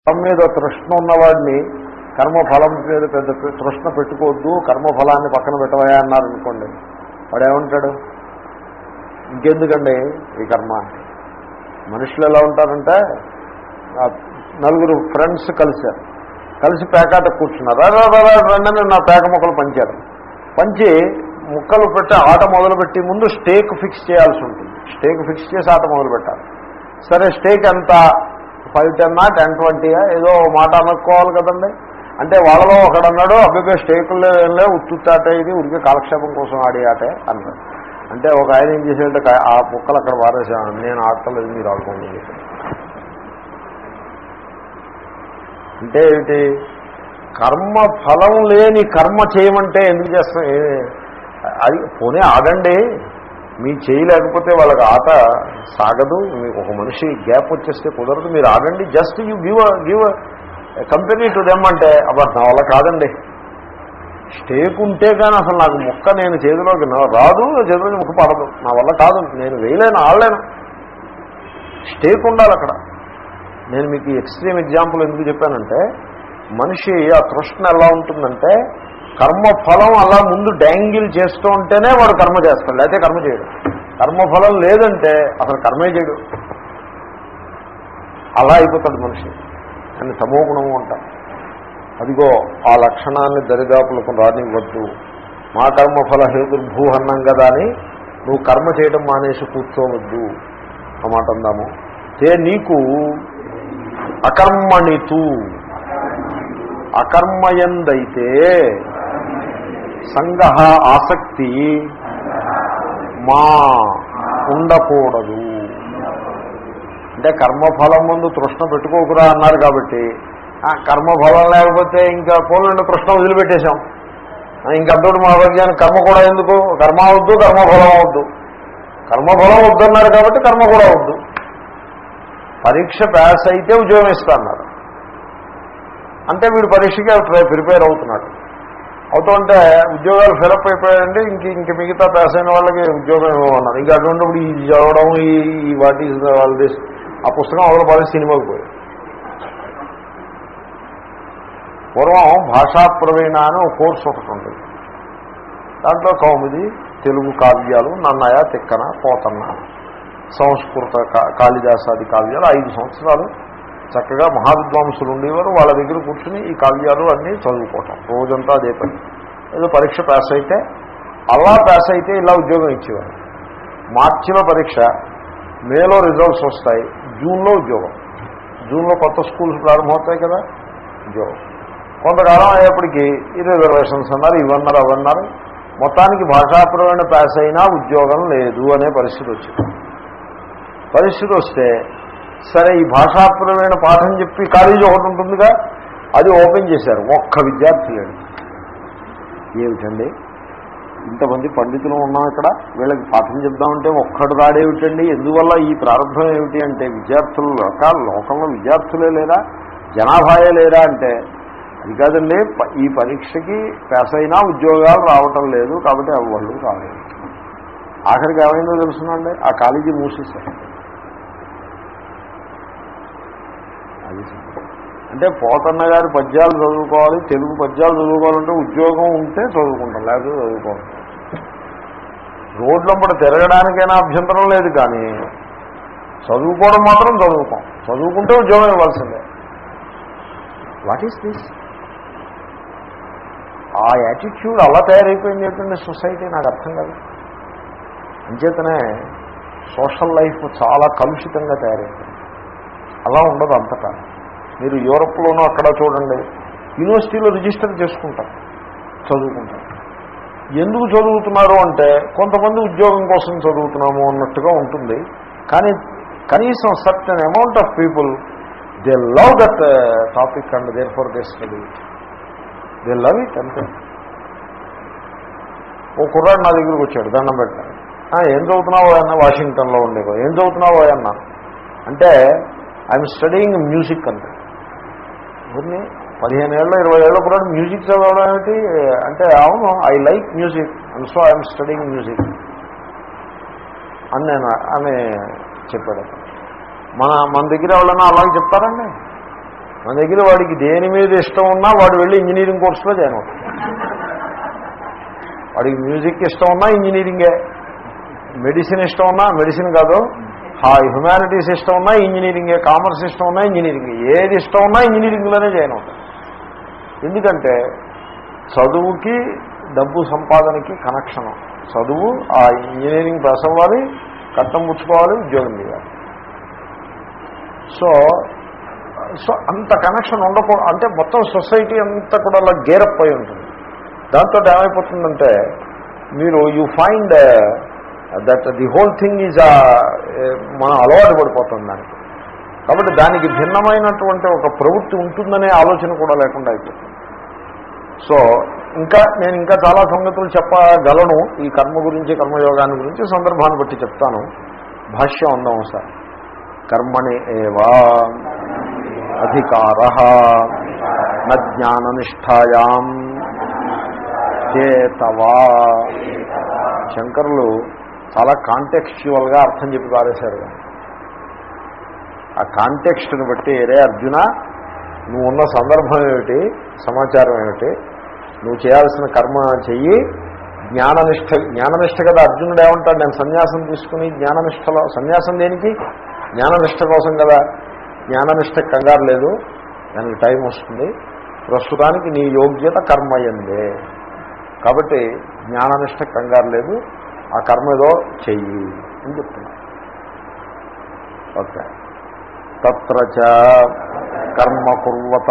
ఫలం మీద తృష్ణ ఉన్నవాడిని కర్మఫలం మీద పెద్ద తృష్ణ పెట్టుకోవద్దు కర్మఫలాన్ని పక్కన పెట్టవయా అన్నారు అనుకోండి వాడు ఏమంటాడు ఇంకెందుకండి ఈ కర్మ మనుషులు ఎలా ఉంటారంటే ఆ నలుగురు ఫ్రెండ్స్ కలిశారు కలిసి పేకాట కూర్చున్నారు రా, రా, రా, రా, రండి అని నా పేక ముక్కలు పంచారు పంచి ముక్కలు పెట్టి ఆట మొదలుపెట్టి ముందు స్టేక్ ఫిక్స్ చేయాల్సి ఉంటుంది స్టేక్ ఫిక్స్ చేసి ఆట మొదలు పెట్టాలి సరే స్టేక్ ఎంత ఫైవ్ టెన్నా టెన్ ట్వంటీయా ఏదో ఓ మాట అనుకోవాలి కదండి అంటే వాళ్ళలో ఒకడన్నాడు అబ్బాయి స్టేకుల్లో ఏం లేవు ఉత్తుత్తాట ఇది ఉరికి కాలక్షేపం కోసం ఆడే ఆటే అన్నాడు అంటే ఒక ఆయన ఏం చేసేటంటే కా- ఆ ముక్కలు అక్కడ వారేసాను నేను ఆడతలేదు మీరు ఆడుకోండి అని చెప్పాడు. అంటే ఏమిటి కర్మ ఫలం లేని కర్మ చేయమంటే ఎందుకు చేస్తాం ఏ- అది పోనీ ఆడండి మీ చేయలేకపోతే వాళ్ళకి ఆట సాగదు మీకు ఒక మనిషి గ్యాప్ వచ్చేస్తే కుదరదు మీరు ఆడండి just you give give company to them అంటే అబ్బా నా వల్ల కాదండి స్టేక్ ఉంటే కానీ అసలు నాకు ముక్క నేను చేతిలోకి నా- రాదు చేతిలోకి ముక్క పడదు నా వల్ల కాదు నేను వేయలేను ఆడలేను స్టేక్ ఉండాలి అక్కడ నేను మీకు ఎక్స్ట్రీమ్ ఎగ్జాంపుల్ ఎందుకు చెప్పానంటే మనిషి ఆ తృష్ణ ఎలా ఉంటుందంటే కర్మ ఫలం అలా ముందు డ్యాంగిల్ చేస్తూ ఉంటేనే వాడు కర్మ చేస్తాడు లేకపోతే కర్మ చేయడు కర్మఫలం లేదంటే అసలు కర్మే చేయడు అలా అయిపోతాడు మనిషి అని తమోగుణము అంటారు అదిగో ఆ లక్షణాన్ని దరిదాపులకు రానివ్వద్దు మా కర్మఫల హేతుర్భూ అన్నాం కదా అని నువ్వు కర్మ చేయడం మానేసి కూర్చోవద్దు ఆ మాట అందాము తే నీకు అకర్మణితు అకర్మయందైతే సంగ ఆసక్తి మా ఉండకూడదు అంటే కర్మఫలం ముందు తృష్ణ పెట్టుకోకురా అన్నారు కాబట్టి ఆ కర్మఫలం లేకపోతే ఇంకా పోలండి తృష్ణ వదిలిపెట్టేశాం ఆ, ఇంకంతటి మా ఆరోగ్యానికి కర్మ కూడా ఎందుకు కర్మ అవద్దు కర్మఫలం అవద్దు కర్మఫలం వద్దన్నారు కాబట్టి కర్మ కూడా వద్దు పరీక్ష పాస్ అయితే ఉద్యోగం ఇస్తాన్నారు అంటే వీడు పరీక్షకి ప్రి- ప్రిపేర్ అవుతున్నాడు అవుతుంటే ఉద్యోగాలు ఫిలప్ అయిపోయాయండి ఇంక ఇంక మిగతా పాస్ అయిన వాళ్ళకి ఉద్యోగం ఇవ్వమన్నారు ఇంకా అటువంటిప్పుడు ఈ చదవడం ఈ ఈ వాటి వాళ్ళది ఆ పుస్తకం అవతల పది సినిమాకి పోయి పూర్వం భాషా ప్రవీణ అని ఒక కోర్సు ఒకటి ఉంటుంది దాంట్లో కౌముది తెలుగు కావ్యాలు నన్నయ తిక్కన పోతన్న సంస్కృత కా- కాళిదాసాది కావ్యాలు ఐదు సంవత్సరాలు చక్కగా మహావిద్వాంసులు ఉండేవారు వాళ్ళ దగ్గర కూర్చుని ఈ కావ్యాలు అన్నీ చదువుకోవటం రోజంతా అదే పని ఏదో పరీక్ష పాస్ అయితే అలా పాస్ అయితే ఇలా ఉద్యోగం ఇచ్చేవారు మార్చిలో పరీక్ష మేలో రిజల్ట్స్ వస్తాయి జూన్లో ఉద్యోగం జూన్లో కొత్త స్కూల్స్ ప్రారంభమవుతాయి కదా ఉద్యోగం కొంతకాలం అయ్యేప్పటికీ ఈ రిజర్వేషన్స్ అన్నారు ఇవన్నారు అవన్నారు మొత్తానికి భాషాపరమైన పాస్ అయినా ఉద్యోగం లేదు అనే పరిస్థితి వచ్చింది పరిస్థితి వస్తే సరే ఈ భాషాపరమైన పాఠం చెప్పి కాలేజీ ఒకటి ఉంటుందిగా అది ఓపెన్ చేశారు ఒక్క విద్యార్థి లేడు ఏమిటండి ఇంతమంది పండితులు ఉన్నాం ఇక్కడ వీళ్ళకి పాఠం చెప్దామంటే ఒక్కడు రాడేమిటండి ఎందువల్ల ఈ ప్రారంభం ఏమిటి అంటే విద్యార్థులు లోకాల లోకంలో విద్యార్థులే లేరా జనాభాయే లేరా అంటే అది కాదండి ప- ఈ పరీక్షకి పాస్ అయినా ఉద్యోగాలు రావటం లేదు కాబట్టి అవి వాళ్ళు రాలేదు ఆఖరికి ఏమైందో తెలుసునండి ఆ కాలేజీ మూసేశారు అది సంగతి. అంటే పోతన్న గారి పద్యాలు చదువుకోవాలి తెలుగు పద్యాలు చదువుకోవాలంటే ఉద్యోగం ఉంటే చదువుకుంటాం లేకపోతే చదువుకోవాలి రోడ్లంపట తిరగడానికైనా అభ్యంతరం లేదు కానీ చదువుకోవడం మాత్రం చదువుకోం చదువుకుంటే ఉద్యోగం ఇవ్వాల్సిందే వాట్ ఈస్ దిస్ ఆ యాటిట్యూడ్ అలా తయారైపోయింది ఏంటంటే సొసైటీ నాకు అర్థం కాదు అంచేతనే సోషల్ లైఫ్ చాలా కలుషితంగా తయారైపోయింది అలా ఉండదు అంతటా మీరు యూరప్లోనూ అక్కడ చూడండి యూనివర్సిటీలో రిజిస్టర్ చేసుకుంటారు చదువుకుంటారు ఎందుకు చదువుతున్నారు అంటే కొంతమంది ఉద్యోగం కోసం చదువుతున్నాము అన్నట్టుగా ఉంటుంది కానీ కనీసం certain amount of people they love that topic and therefore they study they love it అంతే ఓ కుర్రాడు నా దగ్గరికి వచ్చాడు దండం పెట్టాను "ఆ, ఏం చదువుతున్నావో అన్న వాషింగ్టన్లో ఉండేవో ఏం చదువుతున్నావో అన్న అంటే ఐఎమ్ స్టడీయింగ్ మ్యూజిక్ అంటే కొన్ని పదిహేను ఏళ్ళు ఇరవై ఏళ్ళ కూడా మ్యూజిక్ చదవడం ఏమిటి అంటే అవును I like music and so I'm studying music అని నేను ఆమె చెప్పాడు మన మన దగ్గర ఎవరైనా అలాగే చెప్తారండి మన దగ్గర వాడికి దేని మీద ఇష్టం ఉన్నా వాడు వెళ్ళి ఇంజనీరింగ్ కోర్సులో జాయిన్ అవుతాడు వాడికి మ్యూజిక్ ఇష్టం ఉన్నా ఇంజనీరింగే మెడిసిన్ ఇష్టం ఉన్నా మెడిసిన్ కాదు హ్యుమానిటీస్ ఇష్టం ఉన్నా ఇంజనీరింగే కామర్స్ ఇష్టం ఉన్నా ఇంజనీరింగ్ ఏది ఇష్టం ఉన్నా ఇంజనీరింగ్లోనే జాయిన్ అవుతాడు ఎందుకంటే చదువుకి డబ్బు సంపాదనకి కనెక్షను చదువు ఆ ఇంజనీరింగ్ పాస్ అవ్వాలి కట్టం పుచ్చుకోవాలి ఉద్యోగం చేయాలి సో సో అంత కనెక్షన్ ఉండకూడదు అంటే మొత్తం సొసైటీ అంతా కూడా అలా గేరప్ అయి ఉంటుంది దాంతో ఏమైపోతుందంటే మీరు you find that the whole thing is మనం అలవాటు పడిపోతుంది దానికి కాబట్టి దానికి భిన్నమైనటువంటి ఒక ప్రవృత్తి ఉంటుందనే ఆలోచన కూడా లేకుండా అయిపోతుంది సో ఇంకా నేను ఇంకా చాలా సంగతులు చెప్పగలను ఈ కర్మ గురించి కర్మయోగాన్ని గురించి సందర్భాన్ని బట్టి చెప్తాను భాష్యం ఉందాం సార్ కర్మణి ఏవా అధికార జ్ఞాననిష్టాయాం చేతవా శంకరులు చాలా కాంటెక్స్చువల్గా అర్థం చెప్పి పారేశారు ఆ కాంటెక్స్ట్ని బట్టి రే అర్జున నువ్వు ఉన్న సందర్భం ఏమిటి సమాచారం ఏమిటి నువ్వు చేయాల్సిన కర్మ చెయ్యి జ్ఞాననిష్ట జ్ఞాననిష్ట కదా అర్జునుడు ఏమంటాడు నేను సన్యాసం తీసుకుని జ్ఞాననిష్టలో సన్యాసం దేనికి జ్ఞాననిష్ట కోసం కదా జ్ఞాననిష్ట కంగారు లేదు దానికి టైం వస్తుంది ప్రస్తుతానికి నీ యోగ్యత కర్మయందే కాబట్టి జ్ఞాననిష్ట కంగారు లేదు ఆ కర్మ ఏదో చెయ్యి అని చెప్తున్నా ఓకే తత్ర కర్మ కుర్వత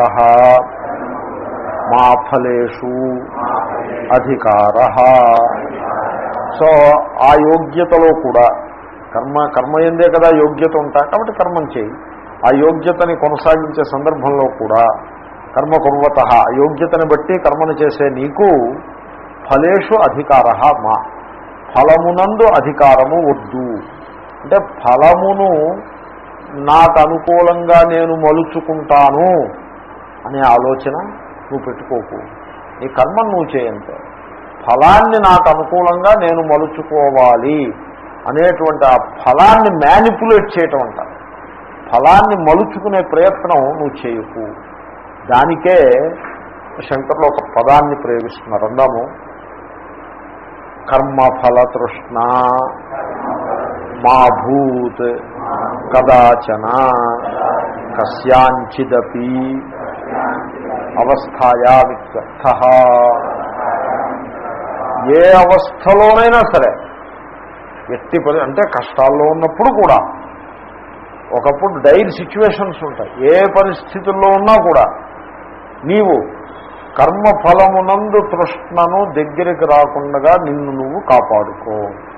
మా ఫలేషు అధికార సో ఆ యోగ్యతలో కూడా కర్మ కర్మ ఎందే కదా యోగ్యత ఉంటా కాబట్టి కర్మం చేయి ఆ యోగ్యతని కొనసాగించే సందర్భంలో కూడా కర్మ కుర్వత యోగ్యతని బట్టి కర్మను చేసే నీకు ఫలేషు అధికార మా ఫలమునందు అధికారము వద్దు అంటే ఫలమును నాకు అనుకూలంగా నేను మలుచుకుంటాను అనే ఆలోచన నువ్వు పెట్టుకోకు నీ కర్మను నువ్వు చేయంతే ఫలాన్ని నాకు అనుకూలంగా నేను మలుచుకోవాలి అనేటువంటి ఆ ఫలాన్ని మ్యానిపులేట్ చేయటం అంటారు ఫలాన్ని మలుచుకునే ప్రయత్నం నువ్వు చేయకు దానికే శంకర్లో ఒక పదాన్ని ప్రయోగిస్తున్నారు అందాము కర్మఫల తృష్ణ మా భూత్ కదాచన కస్యాంచిదపి అవస్థాయా విత్యర్థ ఏ అవస్థలోనైనా సరే ఎట్టి పరి అంటే కష్టాల్లో ఉన్నప్పుడు కూడా ఒకప్పుడు డైర్ సిచ్యువేషన్స్ ఉంటాయి ఏ పరిస్థితుల్లో ఉన్నా కూడా నీవు కర్మఫలమునందు తృష్ణను దగ్గరికి రాకుండా నిన్ను నువ్వు కాపాడుకో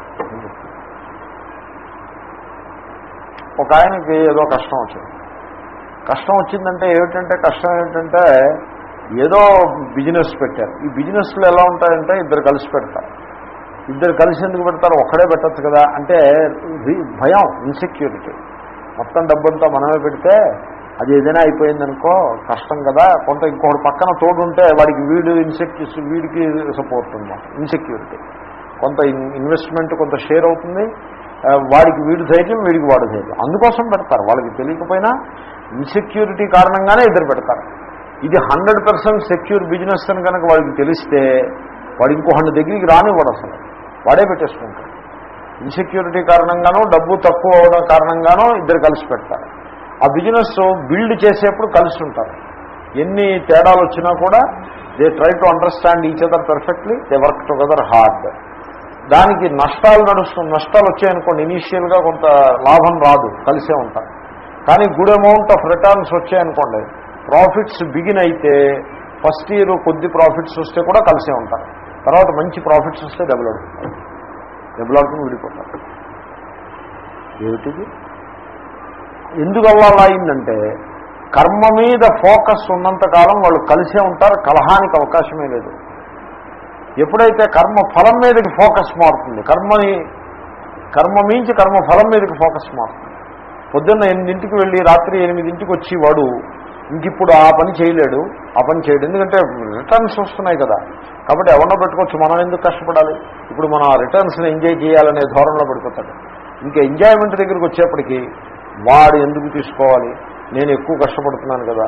ఒక ఆయనకి ఏదో కష్టం వచ్చింది కష్టం వచ్చిందంటే ఏమిటంటే కష్టం ఏమిటంటే ఏదో బిజినెస్ పెట్టారు ఈ బిజినెస్లు ఎలా ఉంటాయంటే ఇద్దరు కలిసి పెడతారు ఇద్దరు కలిసి ఎందుకు పెడతారు ఒక్కడే పెట్టచ్చు కదా అంటే భయం ఇన్సెక్యూరిటీ మొత్తం డబ్బంతా మనమే పెడితే అది ఏదైనా అయిపోయిందనుకో కష్టం కదా కొంత ఇంకొకటి పక్కన తోడుంటే వాడికి వీడు ఇన్సెక్యూ వీడికి సపోర్ట్ అనమాట ఇన్సెక్యూరిటీ కొంత ఇన్వెస్ట్మెంట్ కొంత షేర్ అవుతుంది వాడికి వీడు ధైర్యం వీడికి వాడు ధైర్యం అందుకోసం పెడతారు వాళ్ళకి తెలియకపోయినా ఇన్సెక్యూరిటీ కారణంగానే ఇద్దరు పెడతారు ఇది హండ్రెడ్ పర్సెంట్ సెక్యూర్ బిజినెస్ అని కనుక వాడికి తెలిస్తే వాడు ఇంకో హండ్రెడ్ దగ్గరికి రానివ్వడు అసలు వాడే పెట్టేసుకుంటాడు ఇన్సెక్యూరిటీ కారణంగానో డబ్బు తక్కువ అవడం కారణంగానో ఇద్దరు కలిసి పెడతారు ఆ బిజినెస్ బిల్డ్ చేసేప్పుడు కలిసి ఉంటారు ఎన్ని తేడాలు వచ్చినా కూడా they try to understand each other perfectly they work together hard దానికి నష్టాలు నడుస్తు నష్టాలు వచ్చాయనుకోండి ఇనీషియల్గా కొంత లాభం రాదు కలిసే ఉంటారు కానీ గుడ్ అమౌంట్ ఆఫ్ రిటర్న్స్ వచ్చాయనుకోండి ప్రాఫిట్స్ బిగిన్ అయితే ఫస్ట్ ఇయర్ కొద్ది ప్రాఫిట్స్ వస్తే కూడా కలిసే ఉంటారు తర్వాత మంచి ప్రాఫిట్స్ వస్తే డబుల్ అవుతుంది డబుల్ అవుతుంది విడిపోతారు ఏమిటిది ఎందుకు అలా అయిందంటే కర్మ మీద ఫోకస్ ఉన్నంతకాలం వాళ్ళు కలిసే ఉంటారు కలహానికి అవకాశమే లేదు ఎప్పుడైతే కర్మ ఫలం మీదకి ఫోకస్ మారుతుంది కర్మని కర్మ మించి కర్మ ఫలం మీదకి ఫోకస్ మారుతుంది పొద్దున్న ఎనిమిదింటికి వెళ్ళి రాత్రి ఎనిమిదింటికి వచ్చి వాడు ఇంకిప్పుడు ఆ పని చేయలేడు ఆ పని చేయడు ఎందుకంటే రిటర్న్స్ వస్తున్నాయి కదా కాబట్టి ఎవరినో పెట్టుకోవచ్చు మనం ఎందుకు కష్టపడాలి ఇప్పుడు మనం ఆ రిటర్న్స్ని ఎంజాయ్ చేయాలనే ధోరణిలో పడిపోతాడు ఇంకా ఎంజాయ్మెంట్ దగ్గరికి వచ్చేప్పటికి వాడు ఎందుకు తీసుకోవాలి నేను ఎక్కువ కష్టపడుతున్నాను కదా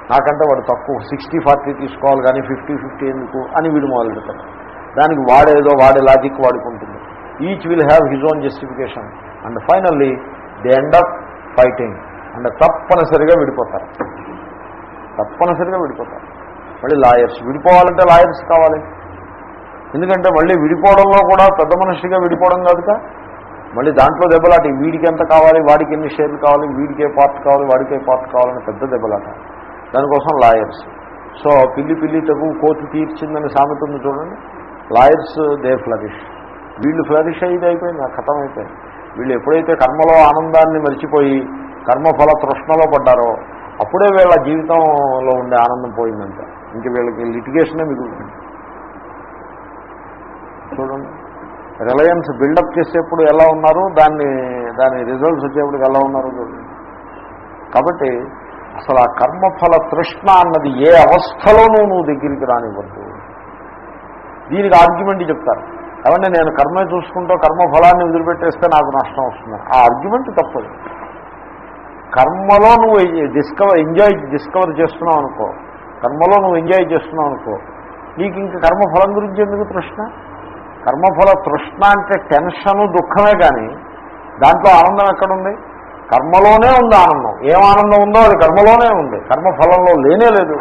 నాకంటే వాడు తక్కువ సిక్స్టీ ఫార్టీ తీసుకోవాలి కానీ ఫిఫ్టీ ఫిఫ్టీ ఎందుకు అని వీడు మొదలు పెడతాడు దానికి వాడేదో వాడే లాజిక్ వాడుకుంటుంది each will have his own justification and finally they end up fighting and తప్పనిసరిగా విడిపోతారు తప్పనిసరిగా విడిపోతారు మళ్ళీ లాయర్స్ విడిపోవాలంటే లాయర్స్ కావాలి ఎందుకంటే మళ్ళీ విడిపోవడంలో కూడా పెద్ద మనిషిగా విడిపోవడం కాదుగా మళ్ళీ దాంట్లో దెబ్బలాట వీడికి ఎంత కావాలి వాడికి ఎన్ని షేర్లు కావాలి వీడికే పార్ట్ కావాలి వాడికే పార్ట్ కావాలని పెద్ద దెబ్బలాట దానికోసం లాయర్స్ సో పిల్లి పిల్లి తగు కోతి తీర్చిందని సామెత ఉంది చూడండి లాయర్స్ దే ఫ్లరిష్ వీళ్ళు ఫ్లరిష్ అయ్యేది అయిపోయింది ఆ కథం అయిపోయింది వీళ్ళు ఎప్పుడైతే కర్మలో ఆనందాన్ని మర్చిపోయి కర్మఫల తృష్ణలో పడ్డారో అప్పుడే వీళ్ళ జీవితంలో ఉండే ఆనందం పోయిందంటే ఇంక వీళ్ళకి లిటిగేషనే మిగులుతుంది చూడండి రిలయన్స్ బిల్డప్ చేసేప్పుడు ఎలా ఉన్నారు దాన్ని దాని రిజల్ట్స్ వచ్చేప్పుడు ఎలా ఉన్నారు చూడండి కాబట్టి అసలు ఆ కర్మఫల తృష్ణ అన్నది ఏ అవస్థలోనూ నువ్వు దగ్గరికి రానివ్వద్దు దీనికి ఆర్గ్యుమెంట్ చెప్తారు ఏమంటే నేను కర్మ చూసుకుంటూ కర్మఫలాన్ని వదిలిపెట్టేస్తే నాకు నష్టం వస్తుంది ఆ ఆర్గ్యుమెంట్ తప్పదు కర్మలో నువ్వు డిస్కవర్ ఎంజాయ్ డిస్కవర్ చేస్తున్నావు అనుకో కర్మలో నువ్వు ఎంజాయ్ చేస్తున్నావు అనుకో నీకు ఇంక కర్మఫలం గురించి ఎందుకు తృష్ణ కర్మఫల తృష్ణ అంటే టెన్షను దుఃఖమే కానీ దాంట్లో ఆనందం ఎక్కడుంది కర్మలోనే ఉంది ఆనందం ఏం ఆనందం ఉందో అది కర్మలోనే ఉంది కర్మఫలంలో లేనే లేదు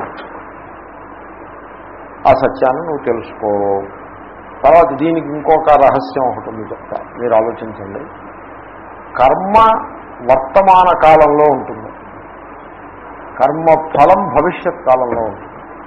ఆ సత్యాన్ని నువ్వు తెలుసుకో తర్వాత దీనికి ఇంకొక రహస్యం ఒకటి ఉంది చెప్తా మీరు ఆలోచించండి కర్మ వర్తమాన కాలంలో ఉంటుంది కర్మ ఫలం భవిష్యత్ కాలంలో ఉంటుంది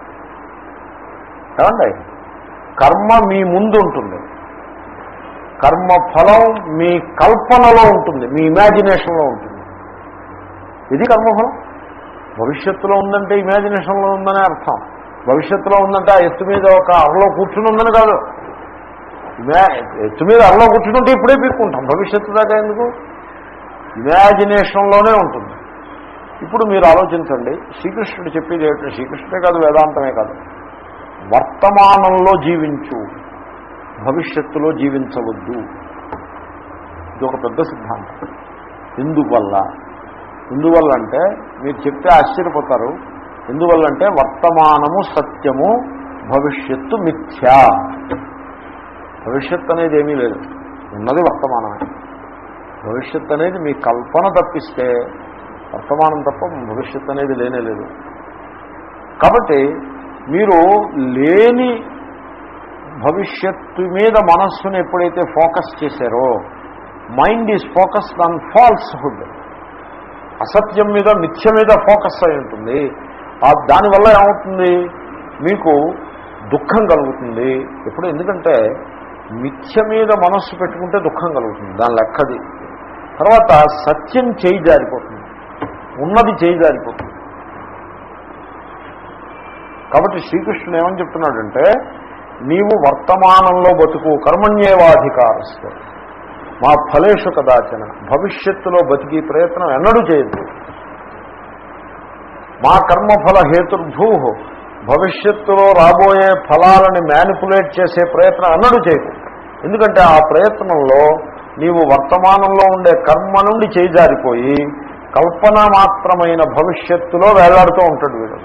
ఏమండి కర్మ మీ ముందు ఉంటుంది కర్మ ఫలం మీ కల్పనలో ఉంటుంది మీ ఇమాజినేషన్లో ఉంటుంది ఇది కర్మఫలం భవిష్యత్తులో ఉందంటే ఇమాజినేషన్లో ఉందనే అర్థం భవిష్యత్తులో ఉందంటే ఆ ఎత్తు మీద ఒక అరలో కూర్చుని ఉందని కాదు ఇమా ఎత్తు మీద అరలో కూర్చుంటే ఇప్పుడే పీక్కుంటాం భవిష్యత్తు దాకా ఎందుకు ఇమాజినేషన్లోనే ఉంటుంది ఇప్పుడు మీరు ఆలోచించండి శ్రీకృష్ణుడు చెప్పేది ఏమిటంటే శ్రీకృష్ణుడే కాదు వేదాంతమే కాదు వర్తమానంలో జీవించు భవిష్యత్తులో జీవించవద్దు ఇది ఒక పెద్ద సిద్ధాంతం ఎందువల్ల ఎందువల్ల అంటే మీరు చెప్తే ఆశ్చర్యపోతారు ఎందువల్ల అంటే వర్తమానము సత్యము భవిష్యత్తు మిథ్యా భవిష్యత్ అనేది ఏమీ లేదు ఉన్నది వర్తమానమే భవిష్యత్ అనేది మీ కల్పన తప్పిస్తే వర్తమానం తప్ప భవిష్యత్ అనేది లేనే లేదు కాబట్టి మీరు లేని భవిష్యత్తు మీద మనస్సును ఎప్పుడైతే ఫోకస్ చేశారో mind is focused on falsehood అసత్యం మీద మిథ్య మీద ఫోకస్ అయి ఉంటుంది ఆ దానివల్ల ఏమవుతుంది మీకు దుఃఖం కలుగుతుంది ఎప్పుడు ఎందుకంటే మిథ్య మీద మనస్సు పెట్టుకుంటే దుఃఖం కలుగుతుంది దాని లెక్కది తర్వాత సత్యం చేయి జారిపోతుంది ఉన్నది చేయి జారిపోతుంది కాబట్టి శ్రీకృష్ణుడు ఏమని చెప్తున్నాడంటే నీవు వర్తమానంలో బతుకు కర్మణ్యేవాధికారస్తే మా ఫలేషు కదాచన భవిష్యత్తులో బతికి ప్రయత్నం ఎన్నడూ చేయద్దు మా కర్మఫల హేతుర్భూ భవిష్యత్తులో రాబోయే ఫలాలని మ్యానిపులేట్ చేసే ప్రయత్నం అన్నడూ చేయకు ఎందుకంటే ఆ ప్రయత్నంలో నీవు వర్తమానంలో ఉండే కర్మ నుండి చేజారిపోయి కల్పన మాత్రమైన భవిష్యత్తులో వేలాడుతూ ఉంటాడు వీడు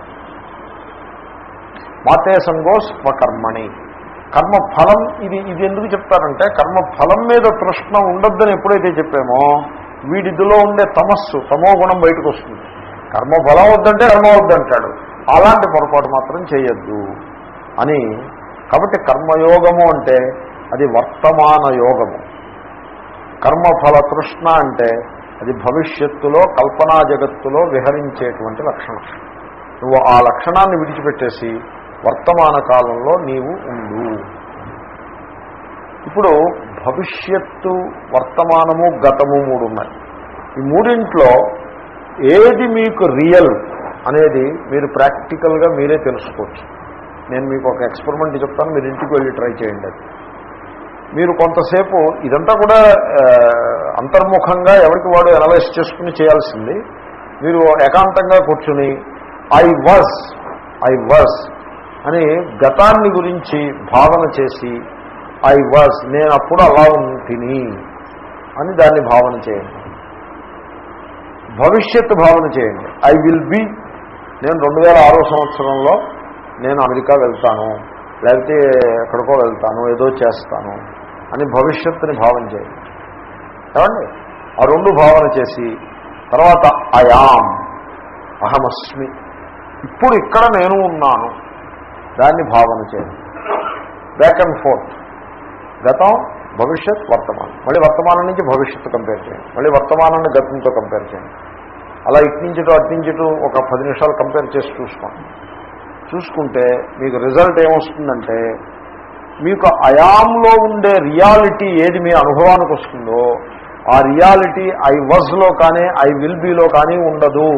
మాతే సంగో స్వకర్మణి కర్మ ఫలం ఇది ఇది ఎందుకు చెప్తారంటే కర్మ ఫలం మీద తృష్ణ ఉండొద్దని ఎప్పుడైతే చెప్పామో వీడిదిలో ఉండే తమస్సు తమో గుణం బయటకు వస్తుంది కర్మ ఫలం వద్దంటే కర్మ వద్దంటాడు అలాంటి పొరపాటు మాత్రం చేయొద్దు అని కాబట్టి కర్మయోగము అంటే అది వర్తమాన యోగము కర్మఫల తృష్ణ అంటే అది భవిష్యత్తులో కల్పనా జగత్తులో విహరించేటువంటి లక్షణం నువ్వు ఆ లక్షణాన్ని విడిచిపెట్టేసి వర్తమాన కాలంలో నీవు ఉండు ఇప్పుడు భవిష్యత్తు వర్తమానము గతము మూడు ఉన్నాయి ఈ మూడింట్లో ఏది మీకు రియల్ అనేది మీరు ప్రాక్టికల్గా మీరే తెలుసుకోవచ్చు నేను మీకు ఒక ఎక్స్పెరిమెంట్ చెప్తాను మీరు ఇంటికి వెళ్ళి ట్రై చేయండి అది మీరు కొంతసేపు ఇదంతా కూడా ఆ, అంతర్ముఖంగా ఎవరికి వాడు అనలైజ్ చేసుకుని చేయాల్సింది మీరు ఏకాంతంగా కూర్చుని ఐ వాజ్ ఐ వాజ్ అని గతాన్ని గురించి భావన చేసి ఐ వాజ్ నేను అప్పుడు అలా ఉంటిని అని దాన్ని భావన చేయండి భవిష్యత్తు భావన చేయండి ఐ విల్ బి నేను రెండు వేల ఆరో సంవత్సరంలో నేను అమెరికా వెళ్తాను లేకపోతే ఎక్కడికో వెళ్తాను ఏదో చేస్తాను అని భవిష్యత్తుని భావన చేయండి ఏమండి ఆ రెండు భావన చేసి తర్వాత అయాం అహమస్మి ఇప్పుడు ఇక్కడ నేను ఉన్నాను దాన్ని భావన చేయండి బ్యాక్ అండ్ ఫోర్త్ గతం భవిష్యత్ వర్తమానం మళ్ళీ వర్తమానం నుంచి భవిష్యత్తు కంపేర్ చేయండి మళ్ళీ వర్తమానాన్ని గతంతో కంపేర్ చేయండి అలా ఇట్నుంచిటో అట్నుంచిటో ఒక పది నిమిషాలు కంపేర్ చేసి చూసుకోండి చూసుకుంటే మీకు రిజల్ట్ ఏమొస్తుందంటే మీకు అయాంలో ఉండే రియాలిటీ ఏది మీ అనుభవానికి వస్తుందో ఆ రియాలిటీ ఐ వాజ్లో కానీ ఐ విల్ బీలో కానీ ఉండదు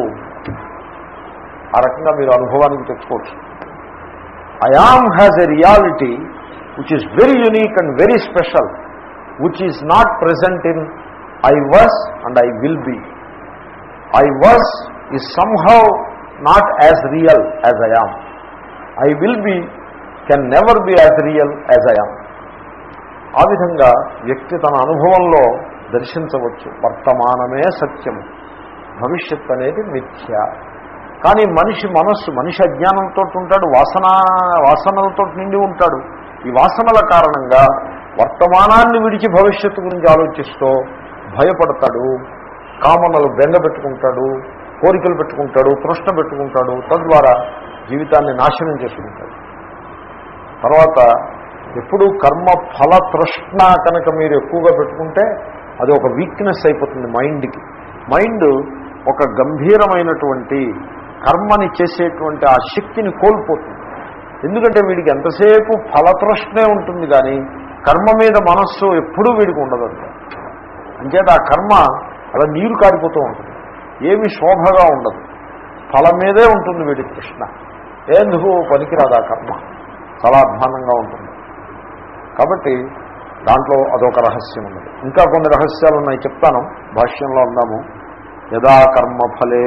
ఆ రకంగా మీరు అనుభవానికి తెచ్చుకోవచ్చు I am has a reality which is very unique and very special which is not present in I was and I will be I was is somehow not as real as I am I will be can never be as real as I am ఆ విధంగా వ్యక్తి తన అనుభవంలో దర్శించవచ్చు వర్తమానమే సత్యము భవిష్యత్ అనేది మిథ్య కానీ మనిషి మనస్సు మనిషి అజ్ఞానంతో ఉంటాడు వాసన వాసనలతో నిండి ఉంటాడు ఈ వాసనల కారణంగా వర్తమానాన్ని విడిచి భవిష్యత్తు గురించి ఆలోచిస్తూ భయపడతాడు కామనలు బెంగ పెట్టుకుంటాడు కోరికలు పెట్టుకుంటాడు తృష్ణ పెట్టుకుంటాడు తద్వారా జీవితాన్ని నాశనం చేసుకుంటాడు తర్వాత ఎప్పుడు కర్మ ఫల తృష్ణ కనుక మీరు ఎక్కువగా పెట్టుకుంటే అది ఒక వీక్నెస్ అయిపోతుంది మైండ్కి మైండ్ ఒక గంభీరమైనటువంటి కర్మని చేసేటువంటి ఆ శక్తిని కోల్పోతుంది ఎందుకంటే వీడికి ఎంతసేపు ఫలతృష్ణే ఉంటుంది కానీ కర్మ మీద మనస్సు ఎప్పుడూ వీడికి ఉండదంట అంచేత ఆ కర్మ అలా నీరు కారిపోతూ ఉంటుంది ఏమి శోభగా ఉండదు ఫలం మీదే ఉంటుంది వీడి కృష్ణ ఎందుకు పనికిరాదు ఆ కర్మ చాలా అధ్వానంగా ఉంటుంది కాబట్టి దాంట్లో అదొక రహస్యం ఉన్నది ఇంకా కొన్ని రహస్యాలు ఉన్నాయి చెప్తాను భాష్యంలో ఉన్నాము యదా కర్మఫలే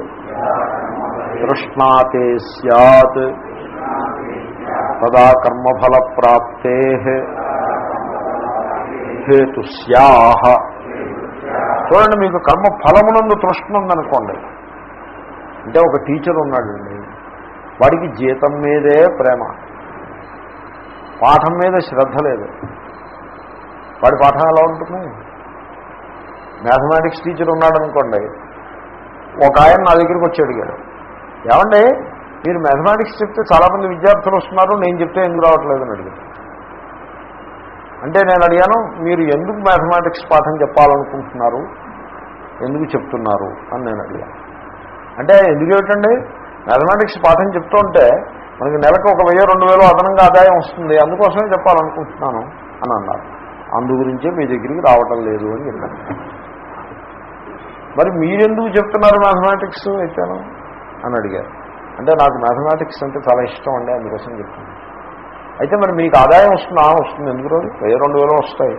తృష్ణాతే సత్ తదా కర్మఫల ప్రాప్తే హేతు స్యాహ చూడండి మీకు కర్మ ఫలమునందు తృష్ణ ఉందనుకోండి అంటే ఒక టీచర్ ఉన్నాడండి వాడికి జీతం మీదే ప్రేమ పాఠం మీద శ్రద్ధ లేదు వాడి పాఠం ఎలా ఉంటుంది మ్యాథమెటిక్స్ టీచర్ ఉన్నాడనుకోండి ఒక ఆయన నా దగ్గరికి వచ్చి అడిగాడు ఏమండి మీరు మ్యాథమెటిక్స్ చెప్తే చాలామంది విద్యార్థులు వస్తున్నారు నేను చెప్తే ఎందుకు రావట్లేదని అడిగాను అంటే నేను అడిగాను మీరు ఎందుకు మ్యాథమెటిక్స్ పాఠం చెప్పాలనుకుంటున్నారు ఎందుకు చెప్తున్నారు అని నేను అడిగాను అంటే ఎందుకు ఏమిటండి మ్యాథమెటిక్స్ పాఠం చెప్తుంటే మనకి నెలకు ఒక వెయ్యి రెండు వేలు అదనంగా ఆదాయం వస్తుంది అందుకోసమే చెప్పాలనుకుంటున్నాను అని అన్నారు అందు గురించే మీ దగ్గరికి రావటం లేదు అని చెప్పాను మరి మీరెందుకు చెప్తున్నారు మ్యాథమెటిక్స్ అయితేను అని అడిగారు అంటే నాకు మ్యాథమెటిక్స్ అంటే చాలా ఇష్టం అండి అందుకోసం చెప్తున్నాను అయితే మరి మీకు ఆదాయం వస్తుందా వస్తుంది ఎందుకు రోజు వెయ్యి రెండు వేలు వస్తాయి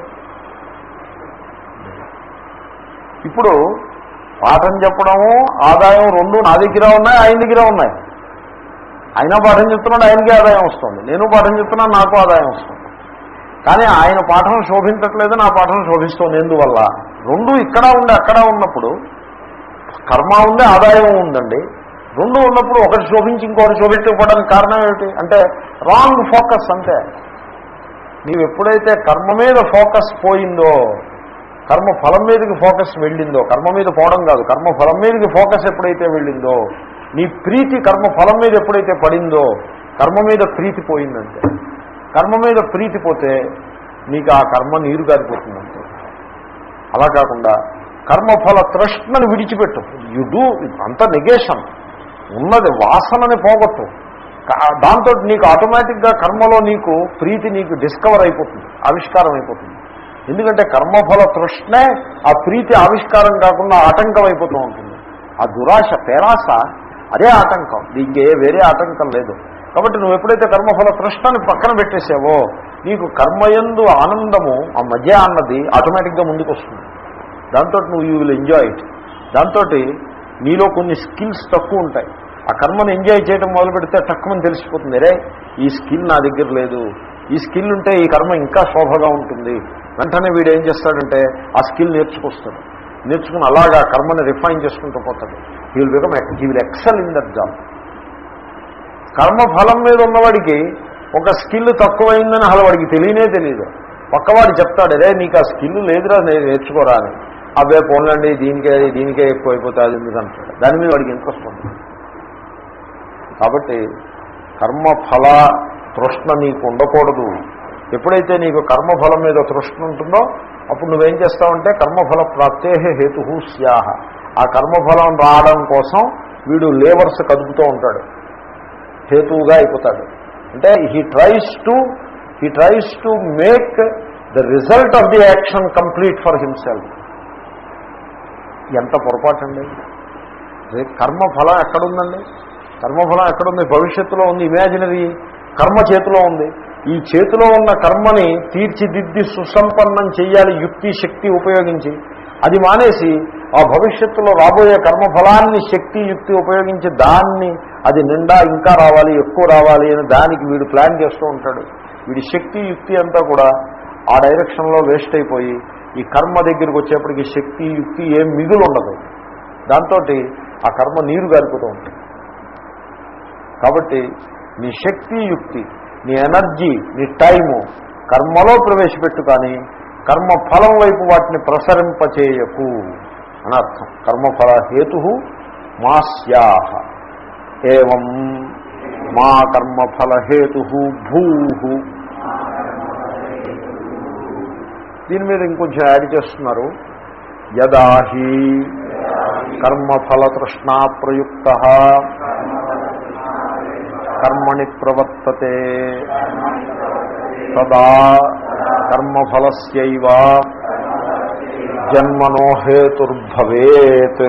ఇప్పుడు పాఠం చెప్పడము ఆదాయం రెండు నా దగ్గర ఉన్నాయి ఆయన దగ్గర ఉన్నాయి ఆయన పాఠం చెప్తున్నాడు ఆయనకి ఆదాయం వస్తుంది నేను పాఠం చెప్తున్నాను నాకు ఆదాయం వస్తుంది కానీ ఆయన పాఠం శోభించట్లేదు నా పాఠం శోభిస్తోంది ఎందువల్ల రెండు ఇక్కడ ఉండి అక్కడ ఉన్నప్పుడు కర్మ ఉంది ఆదాయం ఉందండి రెండు ఉన్నప్పుడు ఒకటి శోభించి ఇంకొకటి శోభించకపోవడానికి కారణం ఏమిటి అంటే రాంగ్ ఫోకస్ అంతే నీవు ఎప్పుడైతే కర్మ మీద ఫోకస్ పోయిందో కర్మ ఫలం మీదకి ఫోకస్ వెళ్ళిందో కర్మ మీద పోవడం కాదు కర్మ ఫలం మీదకి ఫోకస్ ఎప్పుడైతే వెళ్ళిందో నీ ప్రీతి కర్మ ఫలం మీద ఎప్పుడైతే పడిందో కర్మ మీద ప్రీతి పోయిందంటే కర్మ మీద ప్రీతి పోతే నీకు ఆ కర్మ నీరు గారిపోతుందంటే అలా కాకుండా కర్మఫల తృష్ణను విడిచిపెట్టు యు డూ అంత నెగేషన్ ఉన్నది వాసనని పోగొట్టు కా- దాంతో నీకు ఆటోమేటిక్గా కర్మలో నీకు ప్రీతి నీకు డిస్కవర్ అయిపోతుంది ఆవిష్కారం అయిపోతుంది ఎందుకంటే కర్మఫల తృష్ణే ఆ ప్రీతి ఆవిష్కారం కాకుండా ఆటంకం అయిపోతూ ఉంటుంది ఆ దురాశ పేరాశ అదే ఆటంకం దీనికి ఏ వేరే ఆటంకం లేదు కాబట్టి నువ్వు ఎప్పుడైతే కర్మఫల తృష్ణని పక్కన పెట్టేసావో నీకు కర్మయందు ఆనందము ఆ మధ్య అన్నది ఆటోమేటిక్గా ముందుకు వస్తుంది దాంతో నువ్వు యూ విల్ ఎంజాయ్ ఇట్ దాంతో నీలో కొన్ని స్కిల్స్ తక్కువ ఉంటాయి ఆ కర్మను ఎంజాయ్ చేయడం మొదలు పెడితే తక్కువని తెలిసిపోతుంది రే ఈ స్కిల్ నా దగ్గర లేదు ఈ స్కిల్ ఉంటే ఈ కర్మ ఇంకా శోభగా ఉంటుంది వెంటనే వీడు ఏం చేస్తాడంటే ఆ స్కిల్ నేర్చుకొస్తాడు నేర్చుకుని అలాగా కర్మని రిఫైన్ చేసుకుంటూ పోతాడు he will become he will excel in that job కర్మఫలం మీద ఉన్నవాడికి ఒక స్కిల్ తక్కువైందని అసలు వాడికి తెలియనే తెలియదు పక్కవాడు చెప్తాడు అదే నీకు ఆ స్కిల్ లేదురా నేను నేర్చుకోరా అని అవే పోన్లండి దీనికే దీనికే ఎక్కువ అయిపోతుంది అది ఎందుకు అంటాడు దాని మీద వాడికి ఇంట్రెస్ట్ ఉంది కాబట్టి కర్మఫల తృష్ణ నీకు ఉండకూడదు ఎప్పుడైతే నీకు కర్మఫలం మీద తృష్ణ ఉంటుందో అప్పుడు నువ్వేం చేస్తావంటే కర్మఫల ప్రాప్తే హేతు స్యాహ ఆ కర్మఫలం రావడం కోసం వీడు లేబర్స్ కదుపుతూ ఉంటాడు హేతువుగా అయిపోతాడు అంటే he tries to he tries to make the result of the action complete for himself ఎంత పొరపాటండి రేపు కర్మఫలం ఎక్కడుందండి కర్మఫలం ఎక్కడుంది భవిష్యత్తులో ఉంది ఇమాజినరీ కర్మ చేతిలో ఉంది ఈ చేతిలో ఉన్న కర్మని తీర్చిదిద్ది సుసంపన్నం చేయాలి యుక్తి శక్తి ఉపయోగించి అది మానేసి ఆ భవిష్యత్తులో రాబోయే కర్మఫలాన్ని శక్తి యుక్తి ఉపయోగించి దాన్ని అది నిండా ఇంకా రావాలి ఎక్కువ రావాలి అని దానికి వీడు ప్లాన్ చేస్తూ ఉంటాడు వీడి శక్తి యుక్తి అంతా కూడా ఆ డైరెక్షన్లో వేస్ట్ అయిపోయి ఈ కర్మ దగ్గరికి వచ్చేప్పటికి శక్తి యుక్తి ఏం మిగులు ఉండదు దాంతో ఆ కర్మ నీరు గారిపోతూ ఉంటుంది కాబట్టి నీ శక్తి యుక్తి నీ ఎనర్జీ నీ టైము కర్మలో ప్రవేశపెట్టు కానీ కర్మ ఫలం వైపు వాటిని ప్రసరింపచేయకు అని అర్థం కర్మఫల హేతు మా స్యాహ ఏం మా కర్మఫల హేతు భూ దీని మీద ఇంకొంచెం యాడ్ చేస్తున్నారు యదాహి కర్మఫలతృష్ణా ప్రయుక్త కర్మణి ప్రవర్తతే తదా కర్మఫలస్యైవ జన్మనో హేతుర్భవేత్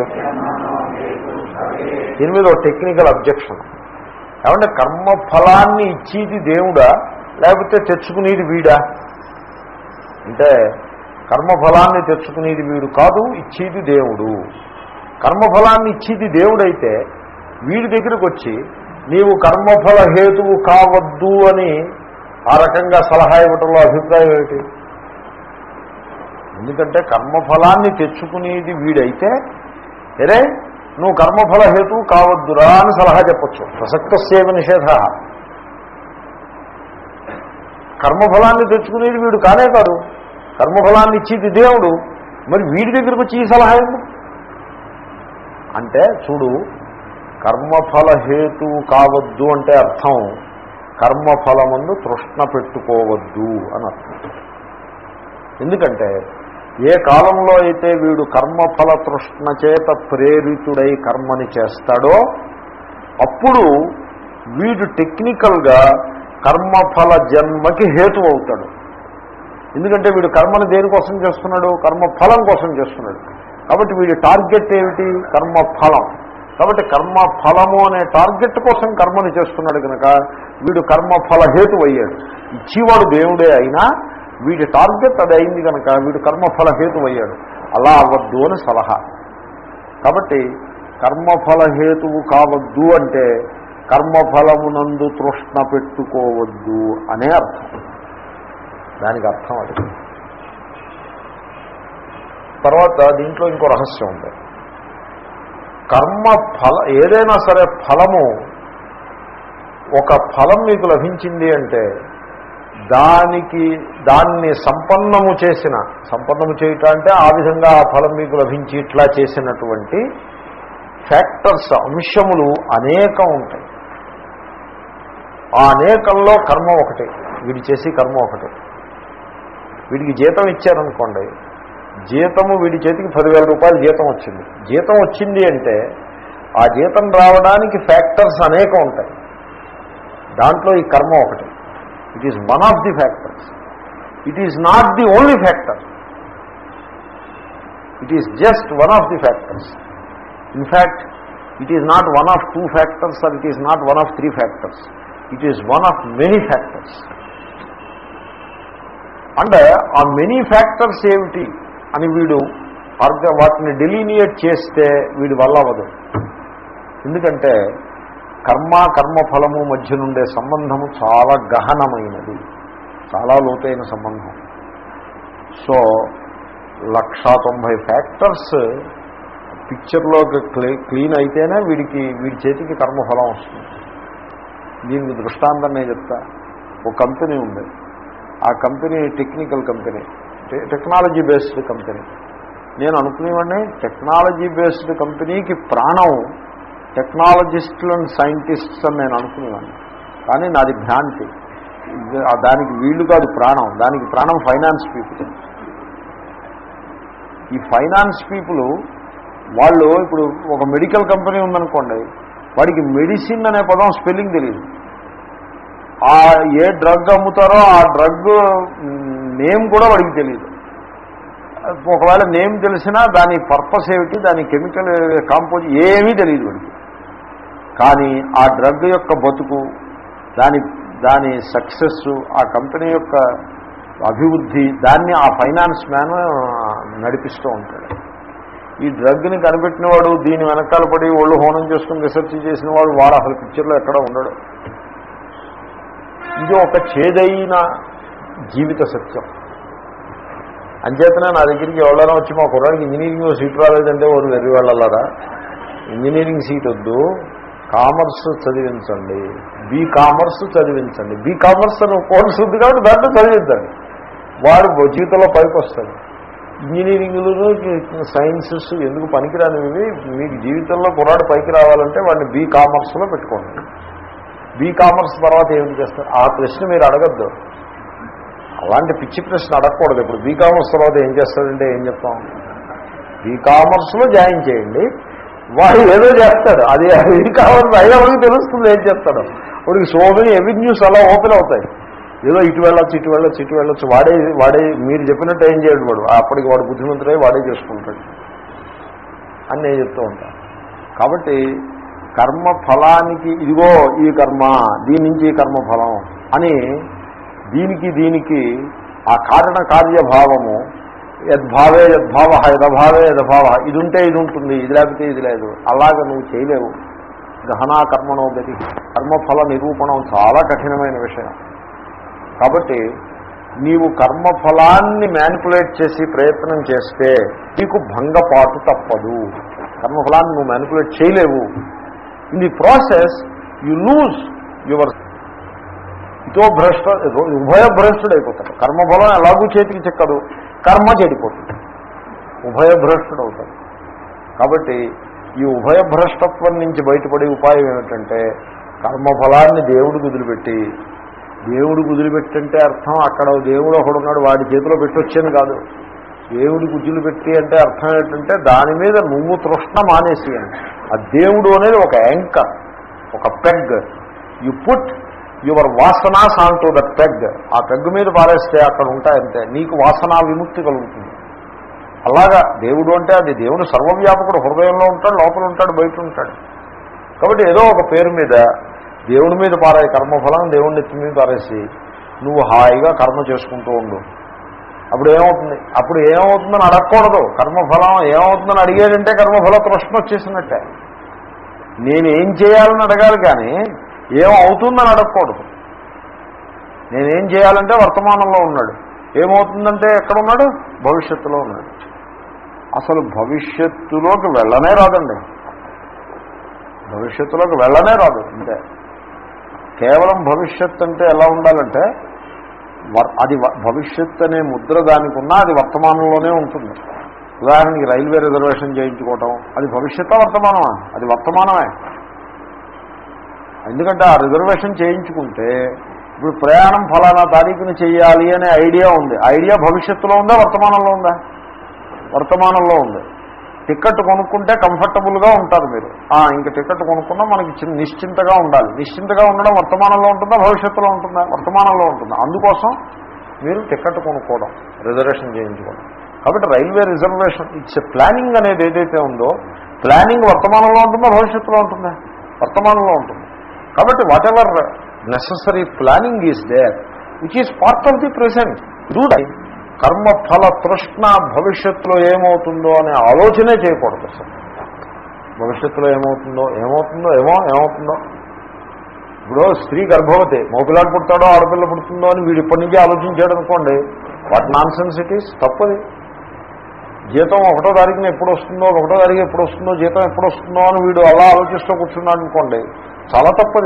దీని మీద ఒక టెక్నికల్ అబ్జెక్షన్ ఏమంటే కర్మఫలాన్ని ఇచ్చేది దేవుడా లేకపోతే తెచ్చుకునేది వీడా అంటే కర్మఫలాన్ని తెచ్చుకునేది వీడు కాదు ఇచ్చేది దేవుడు కర్మఫలాన్ని ఇచ్చేది దేవుడైతే వీడి దగ్గరికి వచ్చి నీవు కర్మఫల హేతువు కావద్దు అని ఆ రకంగా సలహా ఇవ్వటంలో అభిప్రాయం ఏమిటి ఎందుకంటే కర్మఫలాన్ని తెచ్చుకునేది వీడైతే సరే నువ్వు కర్మఫల హేతువు కావద్దురా అని సలహా చెప్పచ్చు ప్రసక్తసేవ నిషేధ కర్మఫలాన్ని తెచ్చుకునేది వీడు కానే కాదు కర్మఫలాన్ని ఇచ్చేది దేవుడు మరి వీడి దగ్గరకు వచ్చి ఈ సలహా ఎందుకు అంటే చూడు కర్మఫల హేతువు కావద్దు అంటే అర్థం కర్మఫలమందు తృష్ణ పెట్టుకోవద్దు అని అర్థం ఎందుకంటే ఏ కాలంలో అయితే వీడు కర్మఫల తృష్ణ చేత ప్రేరితుడై కర్మని చేస్తాడో అప్పుడు వీడు టెక్నికల్గా కర్మఫల జన్మకి హేతు అవుతాడు ఎందుకంటే వీడు కర్మను దేనికోసం చేస్తున్నాడు కర్మఫలం కోసం చేస్తున్నాడు కాబట్టి వీడి టార్గెట్ ఏమిటి కర్మఫలం కాబట్టి కర్మఫలము అనే టార్గెట్ కోసం కర్మని చేస్తున్నాడు కనుక వీడు కర్మఫల హేతు అయ్యాడు ఇచ్చేవాడు దేవుడే అయినా వీడి టార్గెట్ అది అయింది కనుక వీడు కర్మఫల హేతు అయ్యాడు అలా అవ్వద్దు అని సలహా కాబట్టి కర్మఫల హేతువు కావద్దు అంటే కర్మఫలమునందు తృష్ణ పెట్టుకోవద్దు అనే అర్థం దానికి అర్థం అది తర్వాత దీంట్లో ఇంకో రహస్యం ఉంది కర్మ ఫల ఏదైనా సరే ఫలము ఒక ఫలం మీకు లభించింది అంటే దానికి దాన్ని సంపన్నము చేసిన సంపన్నము చేయటం అంటే ఆ విధంగా ఆ ఫలం మీకు లభించి ఇట్లా చేసినటువంటి ఫ్యాక్టర్స్ అంశములు అనేకం ఉంటాయి ఆ అనేకంలో కర్మ ఒకటి వీడి చేసి కర్మ ఒకటి వీడికి జీతం ఇచ్చారనుకోండి జీతము వీడి చేతికి పదివేల రూపాయలు జీతం వచ్చింది జీతం వచ్చింది అంటే ఆ జీతం రావడానికి ఫ్యాక్టర్స్ అనేకం ఉంటాయి దాంట్లో ఈ కర్మ ఒకటి it is one of the factors it is not the only factor it is just one of the factors in fact it is not one of two factors or it is not one of three factors it is one of many factors అంటే ఆ many factors ఏమిటి అని వీడు అర్థ వాటిని delineate చేస్తే వీడి వల్ల అవ్వదు ఎందుకంటే కర్మ కర్మఫలము మధ్య నుండే సంబంధము చాలా గహనమైనది చాలా లోతైన సంబంధం సో లక్షా తొంభై ఫ్యాక్టర్స్ పిక్చర్లో క్లీన్ అయితేనే వీడికి వీడి చేతికి కర్మఫలం వస్తుంది దీనికి దృష్టాంతం నేను చెప్తా ఒక కంపెనీ ఉంది ఆ కంపెనీ టెక్నికల్ కంపెనీ టె- టెక్నాలజీ బేస్డ్ కంపెనీ నేను అనుకునేవాడిని టెక్నాలజీ బేస్డ్ కంపెనీకి ప్రాణం టెక్నాలజిస్టులు అండ్ సైంటిస్ట్స్ అని నేను అనుకునేవాడిని కానీ నాది భ్రాంతి ఇది- ఆ దానికి వీళ్ళు కాదు ప్రాణం దానికి ప్రాణం ఫైనాన్స్ పీపుల్ ఈ ఫైనాన్స్ పీపుల్ వాళ్ళు ఇప్పుడు ఒక మెడికల్ కంపెనీ ఉందనుకోండి వాడికి మెడిసిన్ అనే పదం స్పెల్లింగ్ తెలియదు ఆ ఏ డ్రగ్ అమ్ముతారో ఆ డ్రగ్ నేమ్ కూడా వాడికి తెలియదు ఒకవేళ నేమ్ తెలిసినా దాని పర్పస్ ఏమిటి దాని కెమికల్ కాంపోజ్ ఏమీ తెలియదు వాడికి కానీ ఆ డ్రగ్ యొక్క బతుకు దాని దాని సక్సెస్ ఆ కంపెనీ యొక్క అభివృద్ధి దాన్ని ఆ ఫైనాన్స్ మ్యాన్ నడిపిస్తూ ఉంటాడు ఈ డ్రగ్ని కనిపెట్టిన వాడు దీని వెనకాల పడి ఒళ్ళు హోనం చేసుకుని రీసెర్చ్ చేసిన వాడు వాడు అసలు పిక్చర్లో ఎక్కడ ఉండడు ఇది ఒక చేదైన జీవిత సత్యం అంచేతనే నా దగ్గరికి ఎవరైనా వచ్చి మా కుర్రాడికి ఇంజనీరింగ్ సీట్ రాలేదంటే వారు వెర్రి వెళ్ళాలరా ఇంజనీరింగ్ సీట్ వద్దు కామర్స్ చదివించండి బీ కామర్స్ చదివించండి బీ కామర్స్ అని కోర్స్ ఉంది కాబట్టి దాంట్లో చదివించండి వాడు జీవితంలో పైకి వస్తాడు ఇంజనీరింగ్లు సైన్సెస్ ఎందుకు పనికిరానివి మీకు జీవితంలో కుర్రాడు పైకి రావాలంటే వాడిని బీ కామర్స్లో పెట్టుకోండి బీ కామర్స్ తర్వాత ఏమిటి చేస్తారు ఆ ప్రశ్న మీరు అడగద్దు అలాంటి పిచ్చి ప్రశ్న అడగకూడదు ఇప్పుడు బీ కామర్స్ తర్వాత ఏం చేస్తాడంటే ఏం చెప్తాం బీ కామర్స్లో జాయిన్ చేయండి వాడు ఏదో చేస్తాడు అది బీ కామర్స్ అయినా వాడికి తెలుస్తుంది ఏం చేస్తాడు వాడికి సో మెనీ ఎవెన్యూస్ అలా ఓపెన్ అవుతాయి ఏదో ఇటు వెళ్ళొచ్చు ఇటు వెళ్ళొచ్చు ఇటు వెళ్ళొచ్చు వాడే వాడే మీరు చెప్పినట్టు ఏం చేయడు వాడు అప్పటికి వాడు బుద్ధిమంతుడై వాడే చేసుకుంటాడు అని నేను చెప్తూ ఉంటాను కాబట్టి కర్మ ఫలానికి ఇదిగో ఈ కర్మ దీని నుంచి ఈ కర్మ ఫలం అని దీనికి దీనికి ఆ కారణ కార్యభావము యద్భావే యద్భావ యదభావే యదభావ ఇది ఉంటే ఇది ఉంటుంది ఇది లేకపోతే ఇది లేదు అలాగ నువ్వు చేయలేవు గహనా కర్మణో గతి కర్మఫల నిరూపణం చాలా కఠినమైన విషయం కాబట్టి నీవు కర్మఫలాన్ని మ్యానిపులేట్ చేసి ప్రయత్నం చేస్తే నీకు భంగపాటు తప్పదు కర్మఫలాన్ని నువ్వు మ్యానిపులేట్ చేయలేవు in the process you lose your ఇతో భ్రష్ట ఉభయ భ్రష్టుడైపోతాడు కర్మఫలం ఎలాగూ చేతికి చిక్కదు కర్మ చెడిపోతుంది ఉభయ భ్రష్టుడు అవుతాడు కాబట్టి ఈ ఉభయ భ్రష్టత్వం నుంచి బయటపడే ఉపాయం ఏమిటంటే కర్మఫలాన్ని దేవుడికి వదిలిపెట్టి దేవుడు వదిలిపెట్టంటే అర్థం అక్కడ దేవుడు ఒకడున్నాడు వాడి చేతిలో పెట్టొచ్చేది కాదు దేవుడి గుజ్జులు పెట్టి అంటే అర్థం ఏంటంటే దాని మీద నువ్వు తృష్ణ మానేసి అని ఆ దేవుడు అనేది ఒక యాంకర్ ఒక పెగ్ యు పుట్ యువర్ వాసనా సాన్ టు దట్ పెగ్ ఆ పెగ్ మీద పారేస్తే అక్కడ ఉంటాయంతే నీకు వాసనా విముక్తి కలుగుతుంది అలాగా దేవుడు అంటే అది దేవుడు సర్వవ్యాపకుడు హృదయంలో ఉంటాడు లోపల ఉంటాడు బయట ఉంటాడు కాబట్టి ఏదో ఒక పేరు మీద దేవుడి మీద పారాయి కర్మఫలం దేవుడిని ఎత్తి మీద పారేసి నువ్వు హాయిగా కర్మ చేసుకుంటూ ఉండు అప్పుడు ఏమవుతుంది అప్పుడు ఏమవుతుందని అడగకూడదు కర్మఫలం ఏమవుతుందని అడిగాడంటే కర్మఫల ప్రశ్న వచ్చేసినట్టే నేనేం చేయాలని అడగాలి కానీ ఏమవుతుందని అడగకూడదు నేనేం చేయాలంటే వర్తమానంలో ఉన్నాడు ఏమవుతుందంటే ఎక్కడ ఉన్నాడు భవిష్యత్తులో ఉన్నాడు అసలు భవిష్యత్తులోకి వెళ్ళనే రాదండి భవిష్యత్తులోకి వెళ్ళనే రాదు అంతే కేవలం భవిష్యత్ అంటే ఎలా ఉండాలంటే వర్- అది వ- భవిష్యత్ అనే ముద్ర దానికి ఉన్నా అది వర్తమానంలోనే ఉంటుంది ఉదాహరణకి రైల్వే రిజర్వేషన్ చేయించుకోవటం అది భవిష్యత్తు వర్తమానమా అది వర్తమానమే ఎందుకంటే ఆ రిజర్వేషన్ చేయించుకుంటే ఇప్పుడు ప్రయాణం ఫలానా తారీఖున చేయాలి అనే ఐడియా ఉంది ఐడియా భవిష్యత్తులో ఉందా వర్తమానంలో ఉందా వర్తమానంలో ఉంది టికెట్ కొనుక్కుంటే కంఫర్టబుల్గా ఉంటారు మీరు ఆ, ఇంక టికెట్ కొనుక్కున్నా మనకి చిన్న నిశ్చింతగా ఉండాలి నిశ్చింతగా ఉండడం వర్తమానంలో ఉంటుందా భవిష్యత్తులో ఉంటుందా వర్తమానంలో ఉంటుందా అందుకోసం మీరు టికెట్ కొనుక్కోవడం రిజర్వేషన్ చేయించుకోవడం కాబట్టి రైల్వే రిజర్వేషన్ ఇట్స్ ప్లానింగ్ అనేది ఏదైతే ఉందో ప్లానింగ్ వర్తమానంలో ఉంటుందా భవిష్యత్తులో ఉంటుందా వర్తమానంలో ఉంటుంది కాబట్టి whatever necessary planning is there which is part of the present do thy కర్మఫల తృష్ణ భవిష్యత్తులో ఏమవుతుందో అనే ఆలోచనే చేయకూడదు అసలు భవిష్యత్తులో ఏమవుతుందో ఏమవుతుందో ఏమో ఏమవుతుందో ఇప్పుడు స్త్రీ గర్భవతి మగపిల్లాడు పుడతాడో ఆడపిల్ల పుడుతుందో అని వీడు ఇప్పటి నుంచి ఆలోచించాడు అనుకోండి what nonsense it is తప్పది జీతం ఒకటో తారీఖున ఎప్పుడు వస్తుందో ఒకటో తారీఖు ఎప్పుడు వస్తుందో జీతం ఎప్పుడు వస్తుందో అని వీడు అలా ఆలోచిస్తూ కూర్చున్నాడు అనుకోండి చాలా తప్పది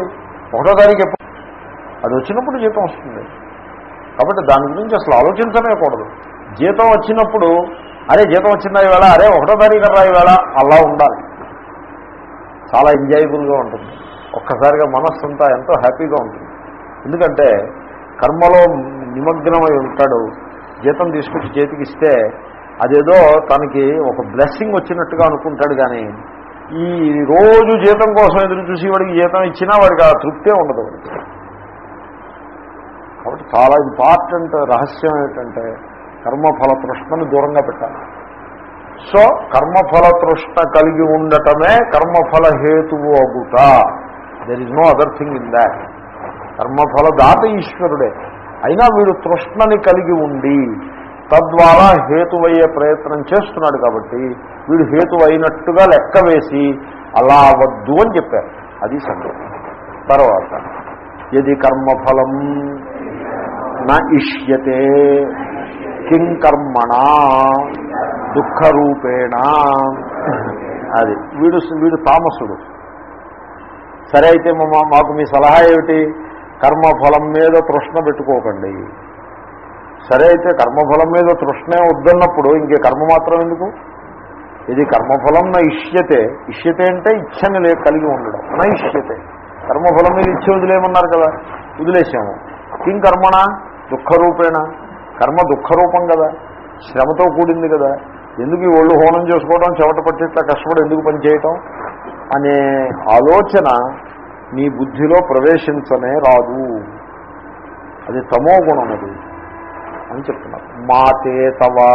ఒకటో తారీఖు ఎప్పుడు అది వచ్చినప్పుడు జీతం వస్తుంది కాబట్టి దాని గురించి అసలు ఆలోచించనే కూడదు జీతం వచ్చినప్పుడు అరే జీతం వచ్చిందా ఈవేళ అరే ఒకటో తారీఖు రా ఈవేళ అలా ఉండాలి చాలా ఎంజాయబుల్గా ఉంటుంది ఒక్కసారిగా మనస్సు అంతా ఎంతో హ్యాపీగా ఉంటుంది ఎందుకంటే కర్మలో నిమగ్నమై ఉంటాడు జీతం తీసుకొచ్చి చేతికి ఇస్తే అదేదో తనకి ఒక బ్లెస్సింగ్ వచ్చినట్టుగా అనుకుంటాడు కానీ ఈ రోజు జీతం కోసం ఎదురు చూసి వాడికి జీతం ఇచ్చినా వాడికి ఆ తృప్తే ఉండదు వాడికి కాబట్టి చాలా ఇంపార్టెంట్ రహస్యం ఏంటంటే కర్మఫల తృష్ణను దూరంగా పెట్టాలి సో కర్మఫల తృష్ణ కలిగి ఉండటమే కర్మఫల హేతువు అగుట there is no other thing in that కర్మఫల దాత ఈశ్వరుడే అయినా వీడు తృష్ణని కలిగి ఉండి తద్వారా హేతువయ్యే ప్రయత్నం చేస్తున్నాడు కాబట్టి వీడు హేతు అయినట్టుగా లెక్క వేసి అలా అవద్దు అని చెప్పారు అది సంగతి తర్వాత ఇది కర్మఫలం నా ఇష్యతే కిం కర్మణ దుఃఖరూపేణ అది వీడు వీడు తామసుడు సరే అయితే మా మాకు మీ సలహా ఏమిటి కర్మఫలం మీద తృష్ణ పెట్టుకోకండి సరే అయితే కర్మఫలం మీద తృష్ణే వద్దన్నప్పుడు ఇంకే కర్మ మాత్రం ఎందుకు ఇది కర్మఫలం నా ఇష్యతే ఇష్యతే అంటే ఇచ్చని లే కలిగి ఉండడం నా ఇష్యతే కర్మఫలం మీద ఇచ్చే వదిలేమన్నారు కదా వదిలేసాము కిం కర్మణ దుఃఖరూపేణ కర్మ దుఃఖరూపం కదా శ్రమతో కూడింది కదా ఎందుకు ఈ ఒళ్ళు హోనం చేసుకోవడం చెమట పట్టిట్లా కష్టపడి ఎందుకు పనిచేయటం అనే ఆలోచన నీ బుద్ధిలో ప్రవేశించనే రాదు అది తమో గుణం అది అని చెప్తున్నారు మాతే తవా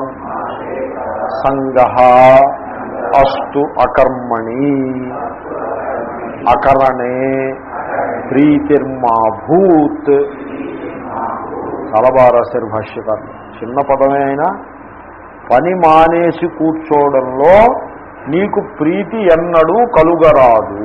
సంగ అస్తు అకర్మణి అకరణే ప్రీతిర్మా భూత్ చాలా బాగా రాశారు భాష్యకారులు చిన్న పదమే అయినా పని మానేసి కూర్చోవడంలో నీకు ప్రీతి ఎన్నడూ కలుగరాదు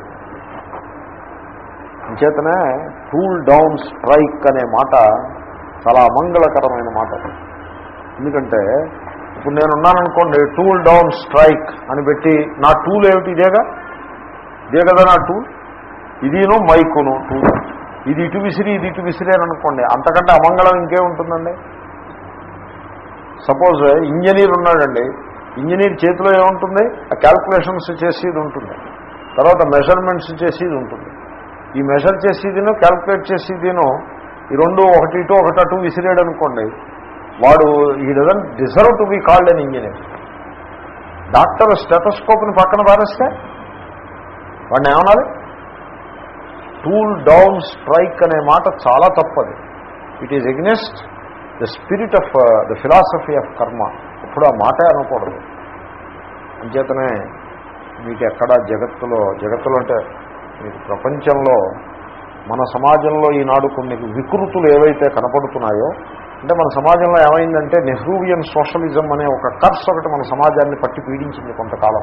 అంచేతనే టూల్ డౌన్ స్ట్రైక్ అనే మాట చాలా అమంగళకరమైన మాట ఎందుకంటే ఇప్పుడు నేనున్నాననుకోండి టూల్ డౌన్ స్ట్రైక్ అని పెట్టి నా టూల్ ఏమిటి ఇదేగా ఇదే కదా నా టూల్ ఇదిను మైకును టూల్ ఇది ఇటు విసిరి ఇది ఇటు విసిరి అని అనుకోండి అంతకంటే అమంగళం ఇంకే ఉంటుందండి సపోజ్ ఇంజనీర్ ఉన్నాడండి ఇంజనీర్ చేతిలో ఏముంటుంది ఆ క్యాల్కులేషన్స్ చేసేది ఉంటుంది తర్వాత మెజర్మెంట్స్ చేసేది ఉంటుంది ఈ మెజర్ చేసేదిను క్యాల్కులేట్ చేసేదిను ఈ రెండు ఒకటి ఇటు ఒకటి అటు విసిరాడు అనుకోండి వాడు ఈ doesn't deserve to be called an engineer doctor స్టెటస్కోప్ని పక్కన పారేస్తే వాడిని ఏమనాలి టూల్ డౌన్ స్ట్రైక్ అనే మాట చాలా తప్పది it is against the spirit of the philosophy of కర్మ ఇప్పుడు ఆ మాట అనకూడదు అంచేతనే మీకు ఎక్కడ జగత్తులో జగత్తులో అంటే మీకు ప్రపంచంలో మన సమాజంలో ఈనాడు కొన్ని వికృతులు ఏవైతే కనపడుతున్నాయో అంటే మన సమాజంలో ఏమైందంటే నెహ్రూవియన్ సోషలిజం అనే ఒక కర్స్ ఒకటి మన సమాజాన్ని పట్టి పీడించింది కొంతకాలం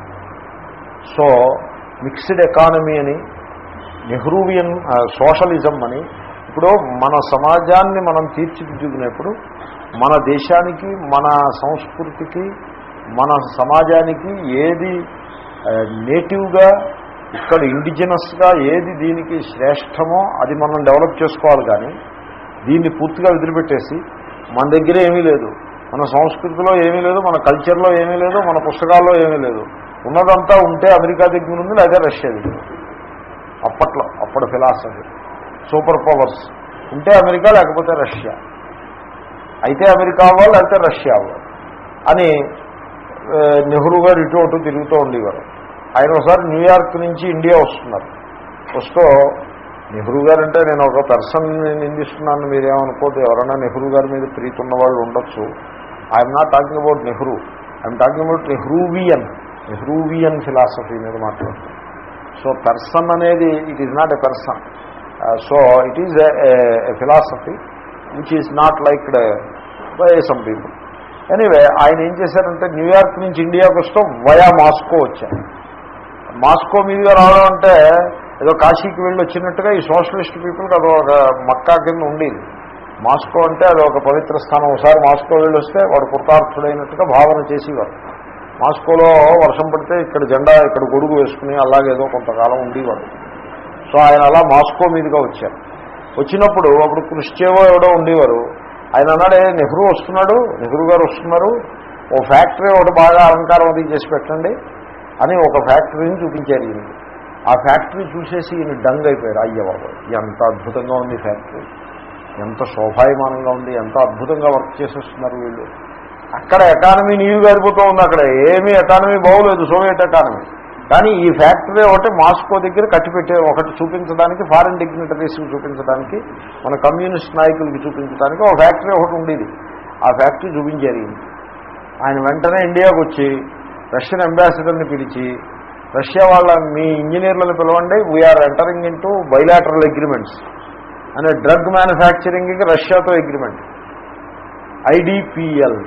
సో మిక్స్డ్ ఎకానమీ అని నెహ్రూవియన్ సోషలిజం అని ఇప్పుడు మన సమాజాన్ని మనం తీర్చిదిద్దుకునేప్పుడు మన దేశానికి మన సంస్కృతికి మన సమాజానికి ఏది నేటివ్గా ఇక్కడ ఇండిజినస్గా ఏది దీనికి శ్రేష్టమో అది మనం డెవలప్ చేసుకోవాలి కానీ దీన్ని పూర్తిగా వదిలిపెట్టేసి మన దగ్గర ఏమీ లేదు మన సంస్కృతిలో ఏమీ లేదు మన కల్చర్లో ఏమీ లేదు మన పుస్తకాల్లో ఏమీ లేదు ఉన్నదంతా ఉంటే అమెరికా దగ్గర ఉంది లేదా రష్యా దగ్గర ఉంది. అప్పట్లో అప్పటి ఫిలాసఫీ సూపర్ పవర్స్ ఉంటే అమెరికా లేకపోతే రష్యా అయితే అమెరికా అవ్వాలి లేకపోతే రష్యా అవ్వాలి అని ఆ, నెహ్రూ గారు ఇటు అటు తిరుగుతూ ఉండేవారు ఆయన ఒకసారి న్యూయార్క్ నుంచి ఇండియా వస్తున్నారు వస్తూ నెహ్రూ గారు అంటే నేను ఒక పర్సన్ నిందిస్తున్నాను మీరేమనుకోదు ఎవరైనా నెహ్రూ గారి మీద ప్రీతి ఉన్న వాళ్ళు ఉండొచ్చు I'm not talking about Nehru I'm talking about Nehruvian Nehruvian philosophy మీద మాట్లాడుతున్నాను సో పర్సన్ అనేది it is not a person so it is a philosophy which is not liked by some people anyway ఆయన ఏం చేశారంటే న్యూయార్క్ నుంచి ఇండియాకి వస్తూ వయా మాస్కో వచ్చారు మాస్కో మీదుగా రావడం అంటే ఏదో కాశీకి వెళ్ళి వచ్చినట్టుగా ఈ సోషలిస్ట్ పీపుల్కి అది ఒక మక్కా కింద ఉండేది మాస్కో అంటే అది ఒక పవిత్ర స్థానం ఒకసారి మాస్కో వెళ్ళి వస్తే వాడు కృతార్థుడైనట్టుగా భావన చేసేవారు మాస్కోలో వర్షం పడితే ఇక్కడ జెండా ఇక్కడ గొడుగు వేసుకుని అలాగేదో కొంతకాలం ఉండేవాడు సో ఆయన అలా మాస్కో మీదుగా వచ్చారు వచ్చినప్పుడు అప్పుడు క్రిస్చేవో ఎవడో ఉండేవారు ఆయన అన్నాడే నెహ్రూ వస్తున్నాడు నెహ్రూ గారు వస్తున్నారు ఓ ఫ్యాక్టరీ ఒకటి బాగా అలంకారం అది చేసి పెట్టండి అని ఒక ఫ్యాక్టరీని చూపించారు ఈయన ఆ ఫ్యాక్టరీ చూసేసి ఈయన డంగ్ అయిపోయారు అయ్య బాబు ఎంత అద్భుతంగా ఉంది ఫ్యాక్టరీ ఎంత శోభాయమానంగా ఉంది ఎంత అద్భుతంగా వర్క్ చేసేస్తున్నారు వీళ్ళు అక్కడ ఎకానమీ నీరు గారిపోతూ ఉంది అక్కడ ఏమీ ఎకానమీ బాగోలేదు సోవియట్ ఎకానమీ కానీ ఈ ఫ్యాక్టరీ ఒకటి మాస్కో దగ్గర కట్టిపెట్టే ఒకటి చూపించడానికి ఫారిన్ డిగ్నిటరీస్కి చూపించడానికి మన కమ్యూనిస్ట్ నాయకులకి చూపించడానికి ఒక ఫ్యాక్టరీ ఒకటి ఉండేది ఆ ఫ్యాక్టరీ చూపించారు ఈయన. ఆయన వెంటనే ఇండియాకు వచ్చి రష్యన్ అంబాసిడర్ని పిలిచి రష్యా వాళ్ళ మీ ఇంజనీర్లను పిలవండి we're entering into bilateral agreements అనే డ్రగ్ మ్యానుఫ్యాక్చరింగ్కి రష్యాతో అగ్రిమెంట్ ఐడిపిఎల్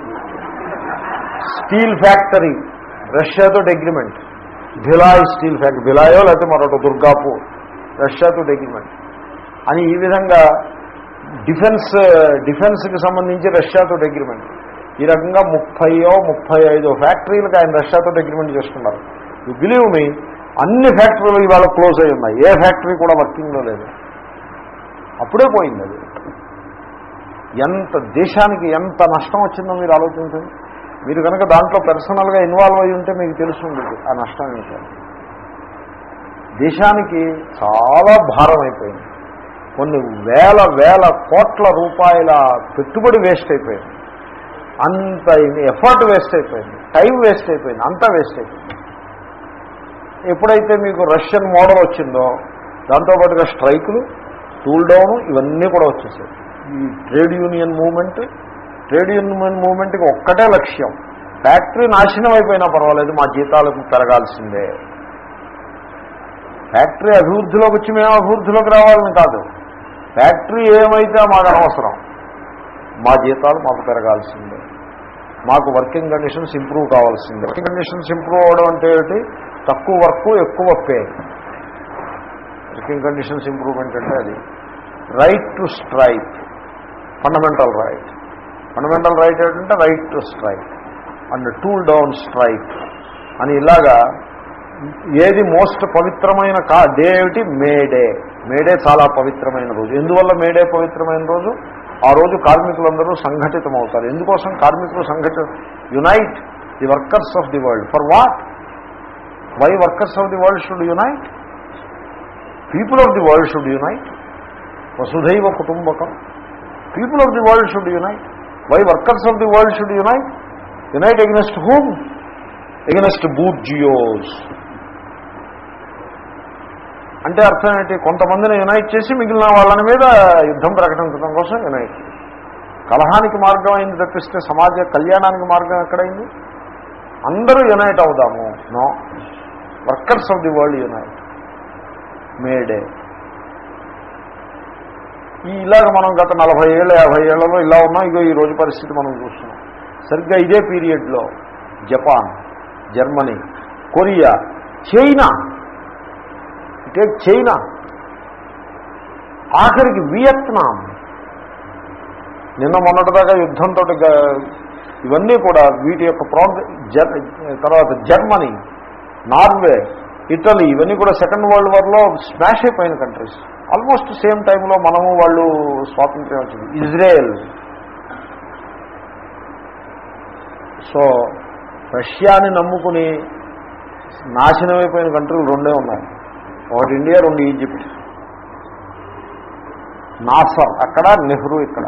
స్టీల్ ఫ్యాక్టరీ రష్యాతో అగ్రిమెంట్ భిలాయ్ స్టీల్ ఫ్యాక్టరీ భిలాయో లేకపోతే మరొకటి దుర్గాపూర్ రష్యాతో అగ్రిమెంట్ అని ఈ విధంగా డిఫెన్స్ డిఫెన్స్కి సంబంధించి రష్యాతో అగ్రిమెంట్ ఈ రకంగా ముప్పయో ముప్పై ఐదో ఫ్యాక్టరీలకు ఆయన రష్యాతో అగ్రిమెంట్ చేసుకున్నారు యు బిలీవ్ మీ అన్ని ఫ్యాక్టరీలు ఇవాళ క్లోజ్ అయి ఉన్నాయి ఏ ఫ్యాక్టరీ కూడా వర్కింగ్లో లేదు అప్పుడే పోయింది అది ఎంత దేశానికి ఎంత నష్టం వచ్చిందో మీరు ఆలోచించండి మీరు కనుక దాంట్లో పర్సనల్గా ఇన్వాల్వ్ అయి ఉంటే మీకు తెలుస్తుంది ఆ నష్టం ఏంటో దేశానికి చాలా భారం అయిపోయింది కొన్ని వేల వేల కోట్ల రూపాయల పెట్టుబడి వేస్ట్ అయిపోయింది అంత ఎఫర్ట్ వేస్ట్ అయిపోయింది టైం వేస్ట్ అయిపోయింది అంతా వేస్ట్ అయిపోయింది ఎప్పుడైతే మీకు రష్యన్ మోడల్ వచ్చిందో దాంతోపాటుగా స్ట్రైకులు టూల్ డౌన్ ఇవన్నీ కూడా వచ్చేసాయి ఈ trade union movement trade union మూవ్మెంట్కి ఒక్కటే లక్ష్యం ఫ్యాక్టరీ నాశనం అయిపోయినా పర్వాలేదు మా జీతాలకు పెరగాల్సిందే ఫ్యాక్టరీ అభివృద్ధిలోకి వచ్చి మేము అభివృద్ధిలోకి రావాలని కాదు ఫ్యాక్టరీ ఏమైతే మాకు అనవసరం మా జీతాలు మాకు పెరగాల్సిందే మాకు వర్కింగ్ కండిషన్స్ ఇంప్రూవ్ కావాల్సిందే వర్కింగ్ కండిషన్స్ ఇంప్రూవ్ అవ్వడం అంటే ఏమిటి తక్కువ వర్క్ ఎక్కువ పే వర్కింగ్ కండిషన్స్ ఇంప్రూవ్మెంట్ అంటే అది right to strike fundamental right fundamental right ఏంటంటే right to strike and tool down strike అని ఇలాగా ఏది మోస్ట్ పవిత్రమైన కా డే ఏమిటి మేడే మేడే చాలా పవిత్రమైన రోజు ఎందువల్ల మేడే పవిత్రమైన రోజు ఆ రోజు కార్మికులందరూ సంఘటితం అవుతారు ఎందుకోసం కార్మికులు సంఘటిత unite the workers of the world for what why workers of the world should unite people of the world should unite వసుధైవ కుటుంబకం people of the world should unite why workers of the world should unite unite against whom against bourgeois అంటే అర్థం ఏంటి కొంతమందిని unite చేసి మిగిలిన వాళ్ళని మీద యుద్ధం ప్రకటించడం కోసం యునైట్ కలహానికి మార్గం అయింది తప్పిస్తే సమాజ కళ్యాణానికి మార్గం ఎక్కడైంది అందరూ యునైట్ అవుదాము no workers of the world unite May Day ఈ ఇలాగ మనం గత నలభై ఏళ్ళ యాభై ఏళ్లలో ఇలా ఉన్నాం ఇగో ఈ రోజు పరిస్థితి మనం చూస్తున్నాం సరిగ్గా ఇదే పీరియడ్లో Japan Germany Korea China take China ఆఖరికి వియత్నాం నిన్న మొన్నటిదాకా యుద్ధంతో ఇవన్నీ కూడా వీటి యొక్క ప్రోగ్ జర్ తర్వాత జర్మనీ నార్వే ఇటలీ ఇవన్నీ కూడా సెకండ్ వరల్డ్ వార్లో స్మాష్ అయిపోయిన కంట్రీస్ ఆల్మోస్ట్ సేమ్ టైంలో మనము వాళ్ళు స్వాతంత్ర్యం వచ్చింది ఇజ్రాయెల్ సో రష్యాని నమ్ముకుని నాశనమైపోయిన కంట్రీలు రెండే ఉన్నాయి ఒకటి ఇండియా రెండు ఈజిప్ట్ నాసర్ అక్కడ నెహ్రూ ఇక్కడ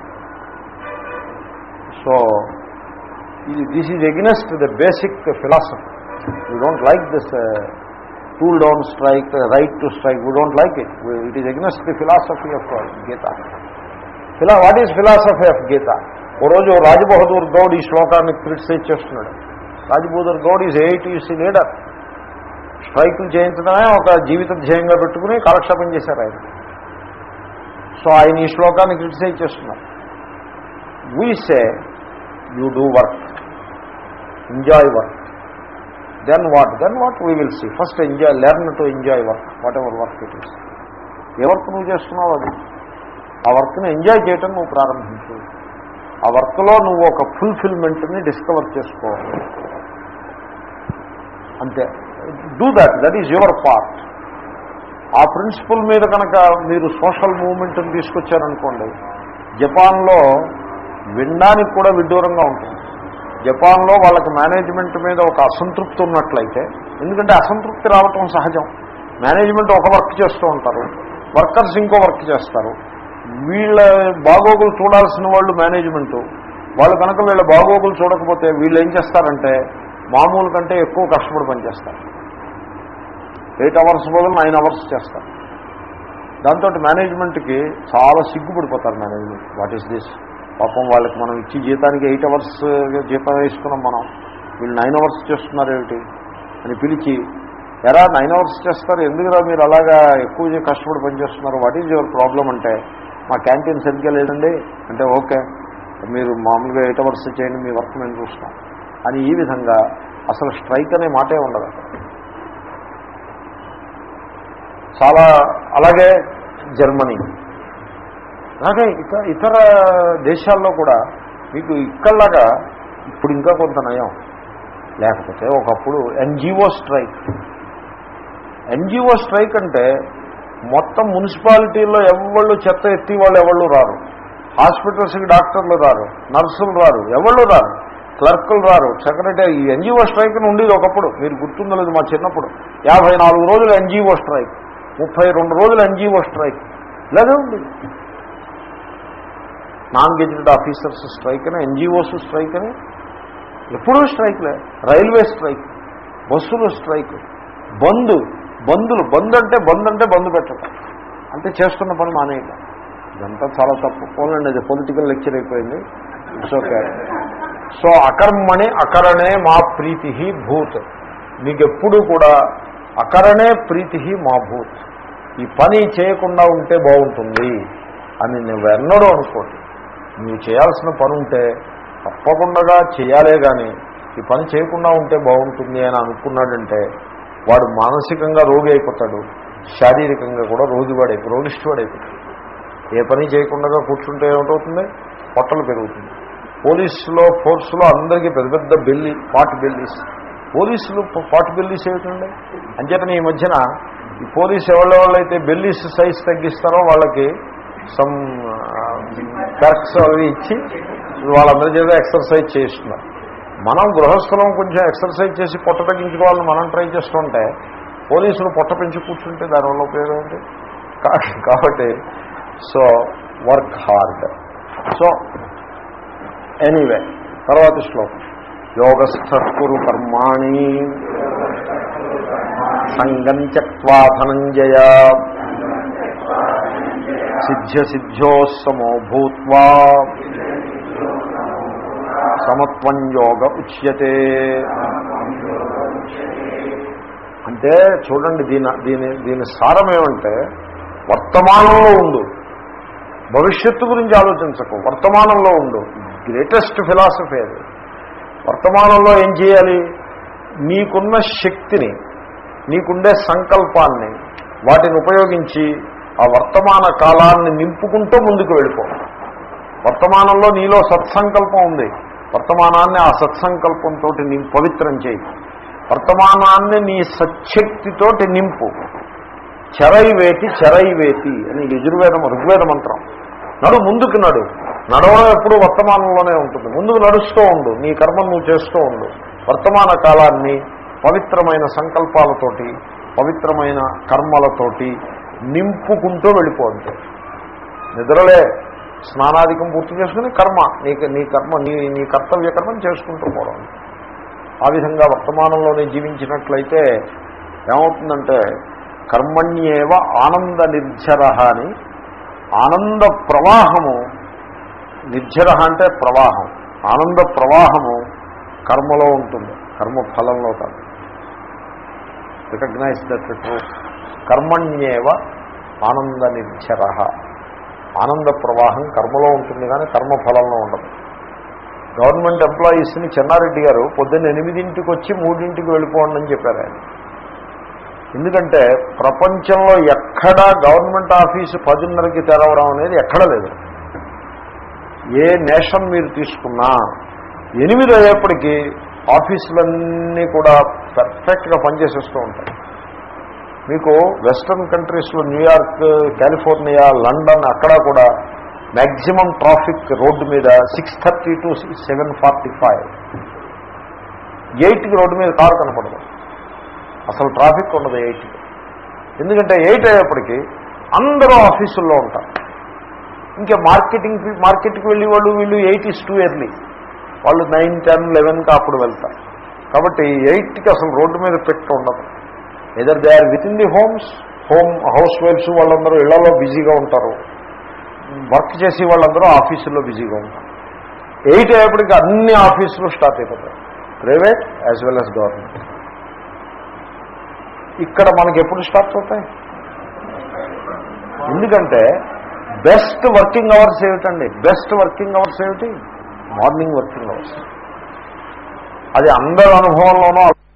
సో ఇది this is against the basic philosophy we don't like this tool down strike right to strike we don't like it it is against the philosophy of Gita ఫిలా what is philosophy of Gita ఓ రోజు రాజబహదూర్ గౌడ్ ఈ శ్లోకాన్ని criticise చేస్తున్నాడు రాజబహదూర్ గౌడ్ is AITUC leader స్ట్రైకులు చేయించడమే ఒక జీవిత ధ్యేయంగా పెట్టుకుని కాలక్షేపం చేశారు ఆయన సో ఆయన ఈ శ్లోకాన్ని క్రిటిసైజ్ చేస్తున్నారు we say you do work enjoy work then what then what we will see first enjoy learn to enjoy work whatever work it is a work నువ్వు చేస్తున్నావు అది ఆ వర్క్ని ఎంజాయ్ చేయటం నువ్వు ప్రారంభించు ఆ వర్క్లో నువ్వు ఒక ఫుల్ఫిల్మెంట్ని డిస్కవర్ చేసుకోవాలి అంతే do that that is your part ఆ ప్రిన్సిపల్ మీద కనుక మీరు సోషల్ మూవ్మెంట్ని తీసుకొచ్చారనుకోండి జపాన్లో వినడానికి కూడా విడ్డూరంగా ఉంటుంది జపాన్లో వాళ్ళకి మేనేజ్మెంట్ మీద ఒక అసంతృప్తి ఉన్నట్లయితే ఎందుకంటే అసంతృప్తి రావటం సహజం మేనేజ్మెంట్ ఒక వర్క్ చేస్తూ ఉంటారు వర్కర్స్ ఇంకో వర్క్ చేస్తారు వీళ్ళ బాగోగులు చూడాల్సిన వాళ్ళు మేనేజ్మెంట్ వాళ్ళు కనుక వీళ్ళ బాగోగులు చూడకపోతే వీళ్ళు ఏం చేస్తారంటే మామూలు కంటే ఎక్కువ కష్టపడి పనిచేస్తారు ఎయిట్ అవర్స్ బదులు నైన్ అవర్స్ చేస్తారు దాంతో మేనేజ్మెంట్కి చాలా సిగ్గుపడిపోతారు మేనేజ్మెంట్ వాట్ ఈస్ దిస్ పాపం వాళ్ళకి మనం ఇచ్చి జీతానికి ఎయిట్ అవర్స్ జీతం వేసుకున్నాం మనం వీళ్ళు నైన్ అవర్స్ చేస్తున్నారు ఏమిటి అని పిలిచి ఎరా నైన్ అవర్స్ చేస్తారు ఎందుకురా మీరు అలాగా ఎక్కువ కష్టపడి పనిచేస్తున్నారు వాట్ ఈజ్ యువర్ ప్రాబ్లం అంటే మా క్యాంటీన్ సరిగ్గా లేదండి అంటే ఓకే మీరు మామూలుగా ఎయిట్ అవర్స్ చేయండి మీ వర్క్ మేము చూస్తాం అని ఈ విధంగా అసలు స్ట్రైక్ అనే మాటే ఉండదు అక్కడ చాలా అలాగే జర్మనీ అలాగే ఇతర ఇతర దేశాల్లో కూడా మీకు ఇక్కడలాగా ఇప్పుడు ఇంకా కొంత నయం లేకపోతే ఒకప్పుడు ఎన్జిఓ స్ట్రైక్ ఎన్జిఓ స్ట్రైక్ అంటే మొత్తం మున్సిపాలిటీల్లో ఎవళ్ళు చెత్త ఎత్తి వాళ్ళు ఎవళ్ళు రారు హాస్పిటల్స్కి డాక్టర్లు రారు నర్సులు రారు ఎవళ్ళు రారు క్లర్కులు రారు సెక్రటరీ ఈ ఎన్జిఓ స్ట్రైక్ అని ఉండేది ఒకప్పుడు మీరు గుర్తుండలేదు మా చిన్నప్పుడు యాభై నాలుగు రోజులు ఎన్జిఓ స్ట్రైక్ ముప్పై రెండు రోజులు ఎన్జిఓ స్ట్రైక్ ఇలాగే ఉండేది నాన్ గెజిటెడ్ ఆఫీసర్స్ స్ట్రైక్ అని ఎన్జిఓస్ స్ట్రైక్ అని ఎప్పుడూ స్ట్రైక్లే రైల్వే స్ట్రైక్ బస్సులు స్ట్రైక్ బంద్ బందులు బంద్ అంటే బంద్ అంటే బంద్ పెట్టడం అంటే చేస్తున్న పని మానేయటం ఇదంతా చాలా తప్పు పోలండి అది పొలిటికల్ లెక్చర్ అయిపోయింది ఇట్స్ ఓకే సో అకర్మణి అకరణే మా ప్రీతి భూత్ మీకు ఎప్పుడు కూడా అకరణే ప్రీతి మా భూత్ ఈ పని చేయకుండా ఉంటే బాగుంటుంది అని నువ్వు ఎన్నడూ అనుకోండి నువ్వు చేయాల్సిన పని ఉంటే తప్పకుండా చేయాలే కానీ ఈ పని చేయకుండా ఉంటే బాగుంటుంది అని అనుకున్నాడంటే వాడు మానసికంగా రోగి అయిపోతాడు శారీరకంగా కూడా రోగివాడై రోగిష్ఠువాడైపోతాడు ఏ పని చేయకుండా కూర్చుంటే ఏమిటవుతుంది పొట్టలు పెరుగుతుంది పోలీసులో ఫోర్స్లో అందరికీ పెద్ద పెద్ద బెల్లి పాట్ బెల్లీస్ పోలీసులు పాట్ బెల్లీస్ ఏమిటండి అంచేతనే ఈ మధ్యన ఈ పోలీసు ఎవరెవరైతే బెల్లీస్ సైజ్ తగ్గిస్తారో వాళ్ళకి సమ్ కర్క్స్ అవి ఇచ్చి వాళ్ళందరి చేత ఎక్సర్సైజ్ చేస్తున్నారు మనం గృహస్థలం కొంచెం ఎక్సర్సైజ్ చేసి పొట్ట తగ్గించుకోవాలని మనం ట్రై చేస్తుంటే పోలీసులు పొట్ట పెంచి కూర్చుంటే దానివల్ల ఉపయోగం ఏంటి కా- కాబట్టి so work hard so anyway తర్వాత శ్లోకం యోగస్థకురు కర్మాణి సంగం త్యక్వా ధనంజయ సిద్ధ్య సిద్ధ్యో సమో భూత్వా సమత్వం యోగ ఉచ్యతే అంటే చూడండి దీని దీని దీని సారం ఏమంటే వర్తమానంలో ఉండు భవిష్యత్తు గురించి ఆలోచించకు వర్తమానంలో ఉండు గ్రేటెస్ట్ ఫిలాసఫీ అది వర్తమానంలో ఏం చేయాలి నీకున్న శక్తిని నీకుండే సంకల్పాన్ని వాటిని ఉపయోగించి ఆ వర్తమాన కాలాన్ని నింపుకుంటూ ముందుకు వెళ్ళిపో వర్తమానంలో నీలో సత్సంకల్పం ఉంది వర్తమానాన్ని ఆ సత్సంకల్పంతో నీ పవిత్రం చేయి వర్తమానాన్ని నీ సచ్చక్తితోటి నింపు చెరైవేతి చెరైవేతి అని యజుర్వేదం ఋగ్వేద మంత్రం నడు ముందుకు నడు నడవడం ఎప్పుడు వర్తమానంలోనే ఉంటుంది ముందుకు నడుస్తూ ఉండు నీ కర్మ నువ్వు చేస్తూ ఉండు వర్తమాన కాలాన్ని పవిత్రమైన సంకల్పాలతోటి పవిత్రమైన కర్మలతోటి నింపుకుంటూ వెళ్ళిపోండి నిద్రలే స్నానాధికం పూర్తి చేసుకుని కర్మ నీ నీ కర్మ నీ నీ కర్తవ్య కర్మని చేసుకుంటూ పోవడం ఆ విధంగా వర్తమానంలోనే జీవించినట్లయితే ఏమవుతుందంటే కర్మణ్యేవ ఆనంద నిర్జర అని ఆనంద ప్రవాహము నిర్జర అంటే ప్రవాహం ఆనంద ప్రవాహము కర్మలో ఉంటుంది కర్మ ఫలంలో కాదు రికగ్నైజ్ దట్ ట్రూత్ కర్మణ్యేవ ఆనంద నిర్జర ఆనంద ప్రవాహం కర్మలో ఉంటుంది కానీ కర్మఫలంలో ఉండదు గవర్నమెంట్ ఎంప్లాయీస్ని చెన్నారెడ్డి గారు పొద్దున్న ఎనిమిదింటికి వచ్చి మూడింటికి వెళ్ళిపోండి అని చెప్పారు ఆయన ఎందుకంటే ప్రపంచంలో ఎక్కడా గవర్నమెంట్ ఆఫీసు పదిన్నరకి తెరవడం అనేది ఎక్కడ లేదు ఏ నేషన్ మీరు తీసుకున్నా ఎనిమిది అయ్యేప్పటికీ ఆఫీసులన్నీ కూడా పర్ఫెక్ట్గా పనిచేసేస్తూ ఉంటాయి మీకు వెస్ట్రన్ కంట్రీస్లో న్యూయార్క్ కాలిఫోర్నియా లండన్ అక్కడ కూడా మ్యాక్సిమం ట్రాఫిక్ రోడ్డు మీద six thirty to seven forty five ఎయిట్కి రోడ్డు మీద కారు కనపడదు అసలు ట్రాఫిక్ ఉండదు ఎయిట్కి ఎందుకంటే ఎయిట్ అయ్యేప్పటికీ అందరూ ఆఫీసుల్లో ఉంటారు ఇంకా మార్కెటింగ్ మార్కెట్కి వెళ్ళి వాళ్ళు వీళ్ళు ఎయిట్ ఇస్ టూ ఎర్లీ వాళ్ళు నైన్ టెన్ లెవెన్కి అప్పుడు వెళ్తారు కాబట్టి ఎయిట్కి అసలు రోడ్డు మీద పెట్టి ఉండదు either they are within the homes home హౌస్ వైఫ్స్ వాళ్ళందరూ ఇళ్లలో బిజీగా ఉంటారు వర్క్ చేసే వాళ్ళందరూ ఆఫీసుల్లో బిజీగా ఉంటారు ఎయిట్ అయ్యేప్పటికి అన్ని ఆఫీసులు స్టార్ట్ అయిపోతాయి private as well as government ఇక్కడ మనకి ఎప్పుడు స్టార్ట్ అవుతాయి ఎందుకంటే బెస్ట్ వర్కింగ్ అవర్స్ ఏమిటండి బెస్ట్ వర్కింగ్ అవర్స్ ఏమిటి మార్నింగ్ వర్కింగ్ అవర్స్ అది అందరి అనుభవంలోనూ